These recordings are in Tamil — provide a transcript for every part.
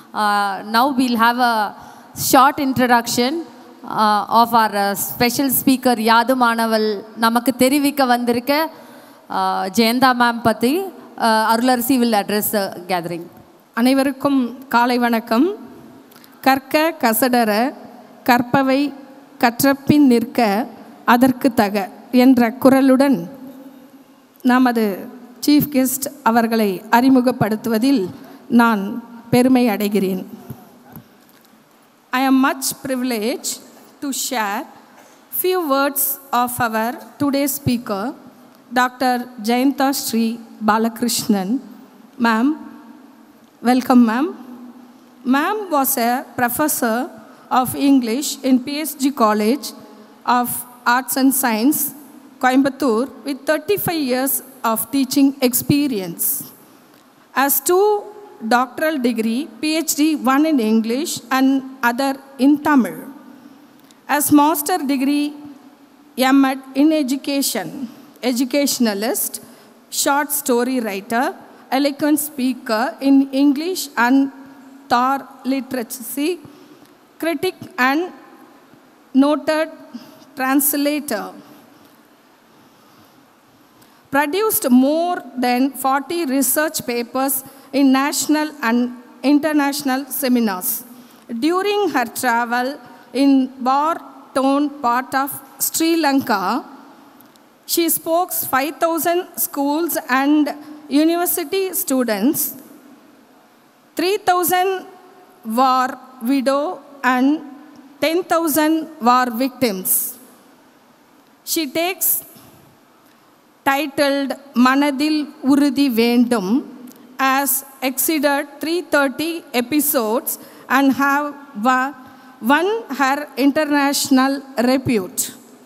now we'll have a short introduction uh, of our uh, special speaker யாது மாணவல் நமக்கு தெரிவிக்க வந்திருக்க uh, ஜெயந்தா மேம் பற்றி uh, Arularasi will address the gathering அனைவருக்கும் காலை வணக்கம் கற்க கசடர கற்பவை கற்றப்பின் நிற்க அதற்கு தக என்ற குரலுடன் நமது சீஃப் கெஸ்ட் அவர்களை அறிமுகப்படுத்துவதில் நான் பெருமை அடைகிறேன் I am much privileged to share few words of our today's speaker, Dr. Jayanta Sri Balakrishnan. Ma'am, welcome ma'am. Ma'am was a professor of English in PSG College of Arts and Science, Coimbatore, with 35 years of teaching experience. As two doctoral degree, PhD, one in English and other in Tamil. As master degree, M.Ed in education, educationalist, short story writer, eloquent speaker in English and Thor literacy, critic and noted translator produced more than 40 research papers in national and international seminars. During her travel in war-torn part of Sri Lanka, she spoke 5,000 schools and university students. 3,000 were widow and 10,000 were victims. She takes titled Manadil Urudi Vendum as exceeded 330 episodes and have wa- won her international repute.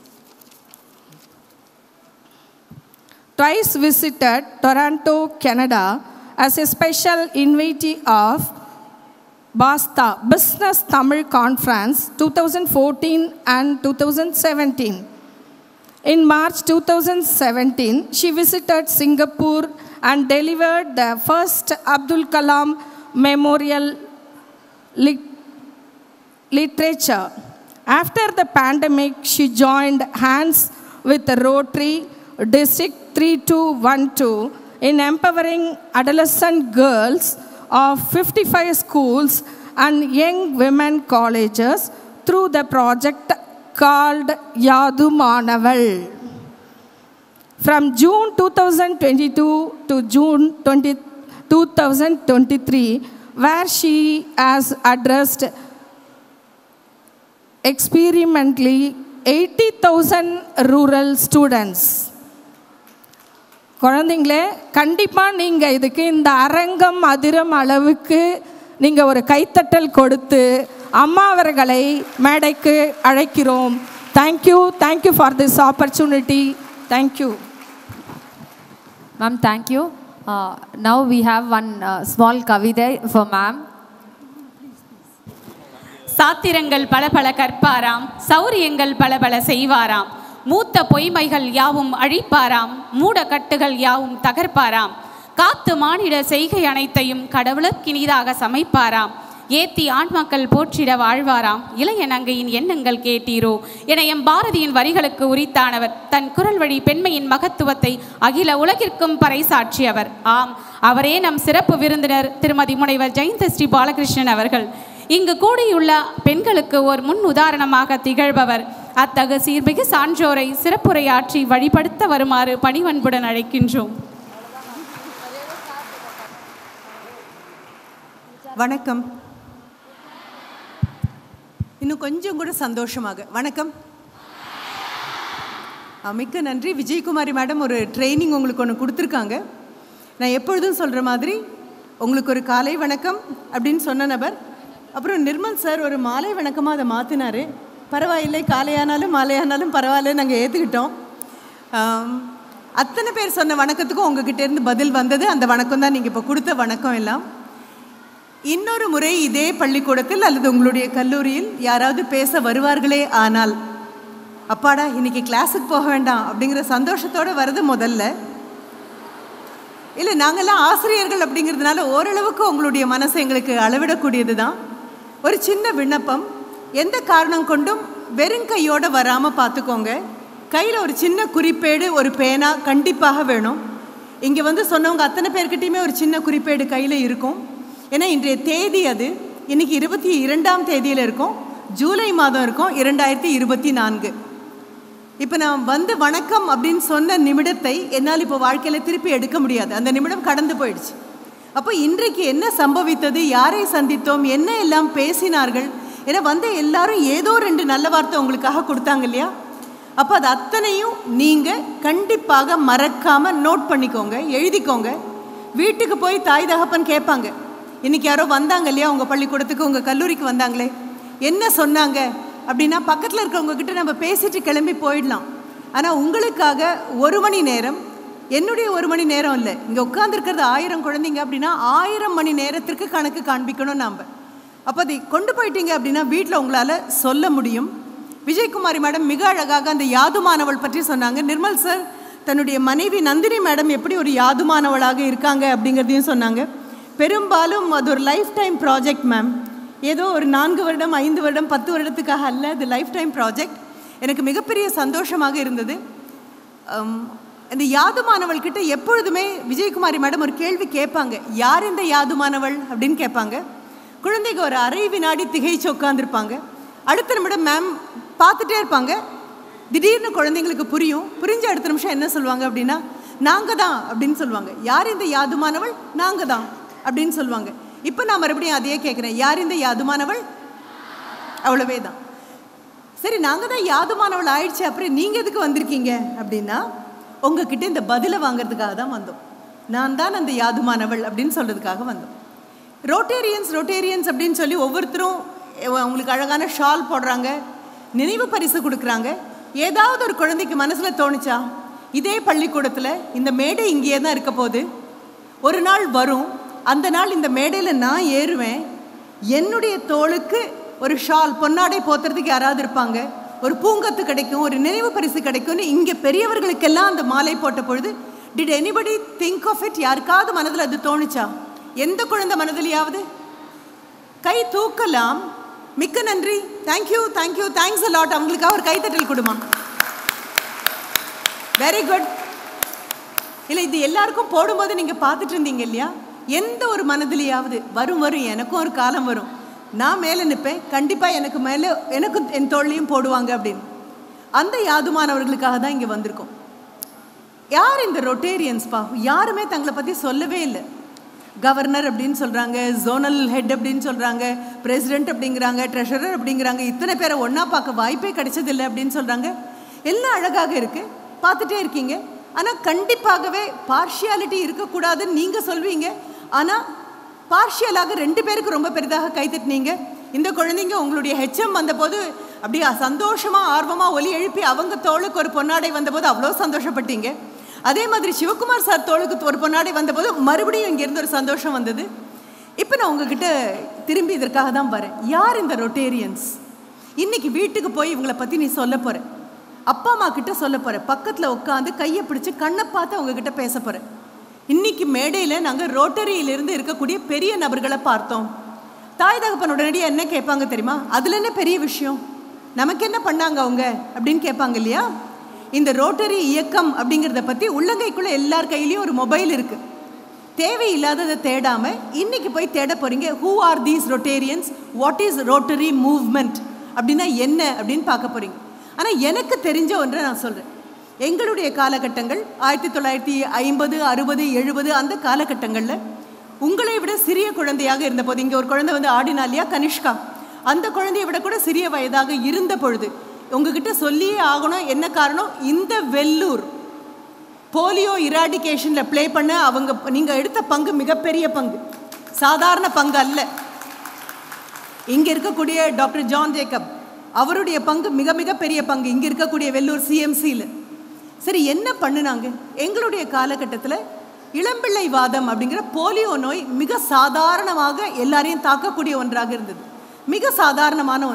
Twice visited Toronto, Canada as a special invitee of BASTA Business Tamil Conference 2014 and 2017. In March 2017, she visited Singapore and delivered the first Abdul Kalam Memorial Lit- Literature. After the pandemic, she joined hands with the Rotary District 3212 in empowering adolescent girls of 55 schools and young women colleges through the project called Yadu Manaval. From June 2022 to June 20, 2023, where she has addressed experimentally 80,000 rural students. குழந்தைங்களே கண்டிப்பாக நீங்கள் இதுக்கு இந்த அரங்கம் அதிரும் அளவுக்கு நீங்கள் ஒரு கைத்தட்டல் கொடுத்து அம்மா அவர்களை மேடைக்கு அழைக்கிறோம் thank you thank you for this opportunity thank you Ma'am, thank you. Uh, now we have one uh, small kavida for ma'am. சாத்திரங்கள் பல பல கற்பாராம் சௌரியங்கள் பல பல செய்வாராம் மூத்த பொய்மைகள் யாவும் அழிப்பாராம் மூட கட்டுகள் யாவும் தகர்ப்பாராம் காத்து மானிட செய்கை அனைத்தையும் கடவுளுக்கினிதாக சமைப்பாராம் ஏத்தி ஆண்மக்கள் போற்றிட வாழ்வாராம் இளைய நங்கையின் எண்ணங்கள் கேட்டீரோ என எம் பாரதியின் வரிகளுக்கு உரித்தானவர் தன் குரல் வழி பெண்மையின் மகத்துவத்தை அகில உலகிற்கும் பறைசாற்றியவர் ஆம் அவரே நம் சிறப்பு விருந்தினர் திருமதி முனைவர் ஜெயந்த ஸ்ரீ பாலகிருஷ்ணன் அவர்கள் இங்கு கூடியுள்ள பெண்களுக்கு ஒரு முன் உதாரணமாக திகழ்பவர் அத்தகு சீர்மிகு சான்றோரை சிறப்புரையாற்றி வழிபடுத்த வருமாறு பணிவன்புடன் அழைக்கின்றோம் வணக்கம் இன்னும் கொஞ்சம் கூட சந்தோஷமாக வணக்கம் ஆ, மிக்க நன்றி விஜயகுமாரி மேடம் ஒரு ட்ரைனிங் உங்களுக்கு ஒன்று கொடுத்துருக்காங்க நான் எப்பொழுதும் சொல்கிற மாதிரி உங்களுக்கு ஒரு காலை வணக்கம் அப்படின்னு சொன்ன நபர் அப்புறம் நிர்மல் சார் ஒரு மாலை வணக்கமாக அதை மாற்றினாரு பரவாயில்லை காலையானாலும் மாலையானாலும் பரவாயில்ல நாங்கள் ஏற்றுக்கிட்டோம் ஆம், அத்தனை பேர் சொன்ன வணக்கத்துக்கும் உங்ககிட்ட இருந்து பதில் வந்தது அந்த வணக்கம் தான் நீங்கள் இப்போ கொடுத்த வணக்கம் எல்லாம் இன்னொரு முறை இதே பள்ளிக்கூடத்தில் அல்லது உங்களுடைய கல்லூரியில் யாராவது பேச வருவார்களே ஆனால் அப்பாடா இன்னைக்கு கிளாஸுக்கு போக வேண்டாம் அப்படிங்கிற சந்தோஷத்தோடு வருது முதல்ல இல்லை நாங்கள்லாம் ஆசிரியர்கள் அப்படிங்கிறதுனால ஓரளவுக்கு உங்களுடைய மனசை எங்களுக்கு அளவிடக்கூடியது தான் ஒரு சின்ன விண்ணப்பம் எந்த காரணம் கொண்டும் வெறுங்கையோடு வராமல் பார்த்துக்கோங்க கையில் ஒரு சின்ன குறிப்பேடு ஒரு பேனா கண்டிப்பாக வேணும் இங்கே வந்து சொன்னவங்க அத்தனை பேர்கிட்டையுமே ஒரு சின்ன குறிப்பேடு கையில் இருக்கும் ஏன்னா இன்றைய தேதி அது இன்னைக்கு இருபத்தி இரண்டாம் தேதியில் இருக்கும் ஜூலை மாதம் இருக்கும் இரண்டாயிரத்தி இருபத்தி நான்கு இப்போ நான் வந்து வணக்கம் அப்படின்னு சொன்ன நிமிடத்தை என்னால் இப்போ வாழ்க்கையில் திருப்பி எடுக்க முடியாது அந்த நிமிடம் கடந்து போயிடுச்சு அப்போ இன்றைக்கு என்ன சம்பவித்தது யாரை சந்தித்தோம் என்ன எல்லாம் பேசினார்கள் ஏன்னா வந்த எல்லாரும் ஏதோ ரெண்டு நல்ல வார்த்தை உங்களுக்காக கொடுத்தாங்க இல்லையா அப்போ அது அத்தனையும் நீங்கள் கண்டிப்பாக மறக்காமல் நோட் பண்ணிக்கோங்க எழுதிக்கோங்க வீட்டுக்கு போய் தாய் தகப்பன் கேட்பாங்க இன்னைக்கு யாரோ வந்தாங்க இல்லையா உங்கள் பள்ளிக்கூடத்துக்கு உங்கள் கல்லூரிக்கு வந்தாங்களே என்ன சொன்னாங்க அப்படின்னா பக்கத்தில் இருக்கவங்க கிட்ட நம்ம பேசிட்டு கிளம்பி போயிடலாம் ஆனால் உங்களுக்காக ஒரு மணி நேரம் என்னுடைய ஒரு மணி நேரம் இல்லை இங்கே உட்காந்துருக்கிறது ஆயிரம் குழந்தைங்க அப்படின்னா ஆயிரம் மணி நேரத்திற்கு கணக்கு காண்பிக்கணும் நாம் அப்போ அதை கொண்டு போயிட்டீங்க அப்படின்னா வீட்டில் உங்களால் சொல்ல முடியும் விஜயகுமாரி மேடம் மிக அழகாக அந்த யாதுமானவள் பற்றி சொன்னாங்க நிர்மல் சார் தன்னுடைய மனைவி நந்தினி மேடம் எப்படி ஒரு யாதுமானவளாக இருக்காங்க அப்படிங்கிறதையும் சொன்னாங்க பெரும்பாலும் அது ஒரு லைஃப் டைம் ப்ராஜெக்ட் மேம் ஏதோ ஒரு நான்கு வருடம் ஐந்து வருடம் பத்து வருடத்துக்காக அல்ல அது லைஃப் டைம் ப்ராஜெக்ட் எனக்கு மிகப்பெரிய சந்தோஷமாக இருந்தது அம், இந்த யாதுமானவள் கிட்ட எப்பொழுதுமே விஜயகுமாரி மேடம் ஒரு கேள்வி கேட்பாங்க யார் இந்த யாதுமானவள் அப்படின்னு கேட்பாங்க குழந்தைங்க ஒரு அரை வினாடி திகைச்சு உட்காந்துருப்பாங்க அடுத்த நிமிடம் மேம் பார்த்துட்டே இருப்பாங்க திடீர்னு குழந்தைங்களுக்கு புரியும் புரிஞ்ச அடுத்த நிமிஷம் என்ன சொல்லுவாங்க அப்படின்னா நாங்கள் தான் அப்படின்னு சொல்லுவாங்க யார் இந்த யாதுமானவள் நாங்கள் தான் அப்படின்னு சொல்லுவாங்க இப்போ நான் மறுபடியும் அதையே கேட்குறேன் யார் இந்த யாதுமானவள் அவ்வளவே தான் சரி நாங்கள் தான் யாதுமானவள் ஆயிடுச்சு அப்புறம் நீங்கள் எதுக்கு வந்திருக்கீங்க அப்படின்னா உங்ககிட்ட இந்த பதிலை வாங்குறதுக்காக தான் வந்தோம் நான் தான் அந்த யாதுமானவள் அப்படின்னு சொல்கிறதுக்காக வந்தோம் ரோட்டேரியன்ஸ் ரோட்டேரியன்ஸ் அப்படின்னு சொல்லி ஒவ்வொருத்தரும் எ- அவங்களுக்கு அழகான ஷால் போடுறாங்க நினைவு பரிசு கொடுக்குறாங்க ஏதாவது ஒரு குழந்தைக்கு மனசில் தோணுச்சா இதே பள்ளிக்கூடத்தில் இந்த மேடை இங்கேயே தான் இருக்க போகுது ஒரு நாள் வரும் அந்த நாள் இந்த மேடையில் நான் ஏறுவேன் என்னுடைய தோளுக்கு ஒரு ஷால் பொன்னாடை போத்துறதுக்கு யாராவது இருப்பாங்க ஒரு பூங்கத்து கிடைக்கும் ஒரு நினைவு பரிசு கிடைக்கும்னு இங்கே பெரியவர்களுக்கெல்லாம் அந்த மாலை போட்ட பொழுது did anybody think of it யாருக்காவது மனதில் அது தோணுச்சா எந்த குழந்தை மனதிலையாவது கை தூக்கலாம் மிக்க நன்றி தேங்க்யூ தேங்க்யூ தேங்க்ஸ் லாட் அவங்களுக்காக ஒரு கைத்தட்டல் கொடுமா வெரி குட் இல்லை இது எல்லாருக்கும் போடும்போது நீங்கள் பார்த்துட்டு இருந்தீங்க இல்லையா எந்த ஒரு மனதிலையாவது வரும் வரும் எனக்கும் ஒரு காலம் வரும் நான் மேலே நிற்பேன் கண்டிப்பாக எனக்கு மேலே எனக்கும் என் தோல்லையும் போடுவாங்க அப்படின்னு அந்த யாதுமானவர்களுக்காக தான் இங்கே வந்திருக்கோம் யார் இந்த ரொட்டேரியன்ஸ்பா யாருமே தங்களை பற்றி சொல்லவே இல்லை கவர்னர் அப்படின்னு சொல்கிறாங்க ஜோனல் ஹெட் அப்படின்னு சொல்கிறாங்க பிரசிடென்ட் அப்படிங்கிறாங்க ட்ரெஷரர் அப்படிங்கிறாங்க இத்தனை பேரை ஒன்றா பார்க்க வாய்ப்பே கிடைச்சதில்லை அப்படின்னு சொல்கிறாங்க எல்லாம் அழகாக இருக்குது பார்த்துட்டே இருக்கீங்க ஆனால் கண்டிப்பாகவே பார்ஷியாலிட்டி இருக்கக்கூடாதுன்னு நீங்கள் சொல்வீங்க ஆனால் பார்ஷியலாக ரெண்டு பேருக்கு ரொம்ப பெரிதாக கைத்தட்டினீங்க இந்த குழந்தைங்க உங்களுடைய ஹெச்எம் வந்தபோது அப்படியே சந்தோஷமாக ஆர்வமாக ஒலி எழுப்பி அவங்க தோளுக்கு ஒரு பொன்னாடை வந்தபோது அவ்வளோ சந்தோஷப்பட்டீங்க அதே மாதிரி சிவகுமார் சார் தோளுக்கு ஒரு பொன்னாடை வந்தபோது மறுபடியும் இங்கேருந்து ஒரு சந்தோஷம் வந்தது இப்போ நான் உங்ககிட்ட திரும்பி இதற்காக தான் வரேன் யார் இந்த ரொட்டேரியன்ஸ் இன்னைக்கு வீட்டுக்கு போய் இவங்களை பற்றி நீ சொல்ல போற அப்பா அம்மா கிட்ட சொல்ல போற பக்கத்தில் உட்காந்து கையை பிடிச்சு கண்ணை பார்த்து அவங்க கிட்ட பேச போற இன்னைக்கு மேடையில் நாங்கள் ரோட்டரியிலிருந்து இருக்கக்கூடிய பெரிய நபர்களை பார்த்தோம் தாய் தகப்பன் உடனடியாக என்ன கேட்பாங்க தெரியுமா அதில் என்ன பெரிய விஷயம் நமக்கு என்ன பண்ணாங்க அவங்க அப்படின்னு கேட்பாங்க இல்லையா இந்த ரோட்டரி இயக்கம் அப்படிங்கிறத பற்றி உள்ளங்கைக்குள்ளே எல்லார் கையிலையும் ஒரு மொபைல் இருக்குது தேவையில்லாததை தேடாம இன்னைக்கு போய் தேட போறீங்க who are these Rotarians what is Rotary movement அப்படின்னா என்ன அப்படின்னு பார்க்க போறீங்க ஆனால் எனக்கு தெரிஞ்ச ஒன்றை நான் சொல்கிறேன் எங்களுடைய காலகட்டங்கள் ஆயிரத்தி தொள்ளாயிரத்தி ஐம்பது அறுபது எழுபது அந்த காலகட்டங்களில் உங்களை விட சிறிய குழந்தையாக இருந்தபோது இங்கே ஒரு குழந்தை வந்து ஆடினா இல்லையா கனிஷ்கா அந்த குழந்தையை விட கூட சிறிய வயதாக இருந்த பொழுது உங்ககிட்ட சொல்லியே ஆகணும் என்ன காரணம் இந்த வெள்ளூர் போலியோ இராடிகேஷனில் ப்ளே பண்ண அவங்க நீங்கள் எடுத்த பங்கு மிகப்பெரிய பங்கு சாதாரண பங்கு அல்ல இங்கே இருக்கக்கூடிய டாக்டர் ஜான் ஜேக்கப் அவருடைய பங்கு மிக மிக பெரிய பங்கு இங்கே இருக்கக்கூடிய வெள்ளூர் சிஎம்சியில் சரி என்ன பண்ணுனாங்க எங்களுடைய காலகட்டத்தில் இளம்பிள்ளை வாதம் அப்படிங்கிற போலியோ நோய் மிக சாதாரணமாக எல்லாரையும் தாக்கக்கூடிய ஒன்றாக இருந்தது மிக சாதாரணமான ஒன்று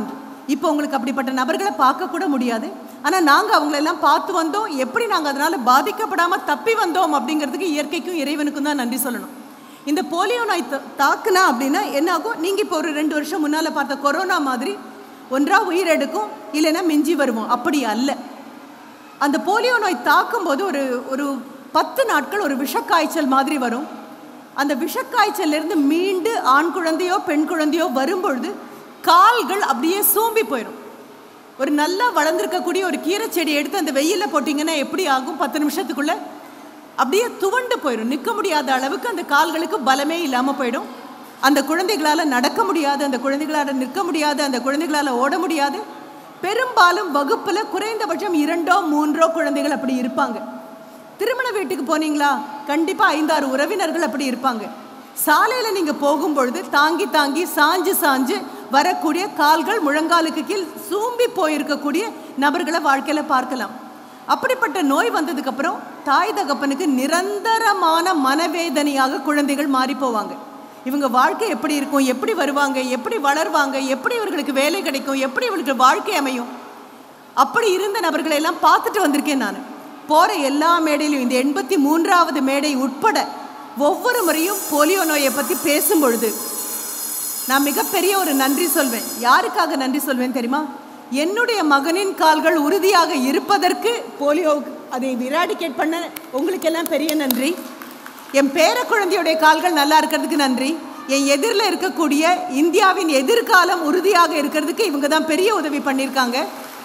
இப்போ உங்களுக்கு அப்படிப்பட்ட நபர்களை பார்க்க கூட முடியாது ஆனால் நாங்கள் அவங்களெல்லாம் பார்த்து வந்தோம் எப்படி நாங்கள் அதனால் பாதிக்கப்படாமல் தப்பி வந்தோம் அப்படிங்கிறதுக்கு இயற்கைக்கும் இறைவனுக்கும் தான் நன்றி சொல்லணும் இந்த போலியோ நோய் தா- தாக்குனா அப்படின்னா என்ன ஆகும் நீங்கள் இப்போ ஒரு ரெண்டு வருஷம் முன்னால் பார்த்த கொரோனா மாதிரி ஒன்றா உயிரெடுக்கும் இல்லைன்னா மிஞ்சி வருவோம் அப்படி அல்ல அந்த போலியோ நோய் தாக்கும்போது ஒரு ஒரு பத்து நாட்கள் ஒரு விஷக்காய்ச்சல் மாதிரி வரும் அந்த விஷக்காய்ச்சல்லேருந்து மீண்டு ஆண் குழந்தையோ பெண் குழந்தையோ வரும்பொழுது கால்கள் அப்படியே சூம்பி போயிடும் ஒரு நல்லா வளர்ந்துருக்கக்கூடிய ஒரு கீரை செடி எடுத்து அந்த வெயிலில் போட்டிங்கன்னா எப்படி ஆகும் பத்து நிமிஷத்துக்குள்ள அப்படியே துவண்டு போயிடும் நிற்க முடியாத அளவுக்கு அந்த கால்களுக்கு பலமே இல்லாமல் போயிடும் அந்த குழந்தைகளால் நடக்க முடியாது அந்த குழந்தைகளால் நிற்க முடியாது அந்த குழந்தைகளால் ஓட முடியாது பெரும்பாலும் வகுப்பில் குறைந்தபட்சம் இரண்டோ மூன்றோ குழந்தைகள் அப்படி இருப்பாங்க திருமண வீட்டுக்கு போனீங்களா கண்டிப்பாக ஐந்தாறு உறவினர்கள் அப்படி இருப்பாங்க சாலையில் நீங்கள் போகும்பொழுது தாங்கி தாங்கி சாஞ்சு சாஞ்சு வரக்கூடிய கால்கள் முழங்காலுக்கு கீழ் சூம்பி போயிருக்கக்கூடிய நபர்களை வாழ்க்கையில் பார்க்கலாம் அப்படிப்பட்ட நோய் வந்ததுக்கப்புறம் தாய் தகப்பனுக்கு நிரந்தரமான மனவேதனையாக குழந்தைகள் மாறி போவாங்க இவங்க வாழ்க்கை எப்படி இருக்கும் எப்படி வருவாங்க எப்படி வளருவாங்க எப்படி இவர்களுக்கு வேலை கிடைக்கும் எப்படி இவர்களுக்கு வாழ்க்கை அமையும் அப்படி இருந்த நபர்களை எல்லாம் பார்த்துட்டு வந்திருக்கேன் நான் போகிற எல்லா மேடையிலும் இந்த எண்பத்தி மூன்றாவது மேடை உட்பட ஒவ்வொரு முறையும் போலியோ நோயை பற்றி பேசும் பொழுது நான் மிகப்பெரிய ஒரு நன்றி சொல்வேன் யாருக்காக நன்றி சொல்வேன் தெரியுமா என்னுடைய மகனின் கால்கள் உறுதியாக இருப்பதற்கு போலியோ அதை விராடிகேட் பண்ண உங்களுக்கெல்லாம் பெரிய நன்றி என் பேர குழந்தையுடைய கால்கள் நல்லா இருக்கிறதுக்கு நன்றி என் எதிரில் இருக்கக்கூடிய இந்தியாவின் எதிர்காலம் உறுதியாக இருக்கிறதுக்கு இவங்க தான் பெரிய உதவி பண்ணியிருக்காங்க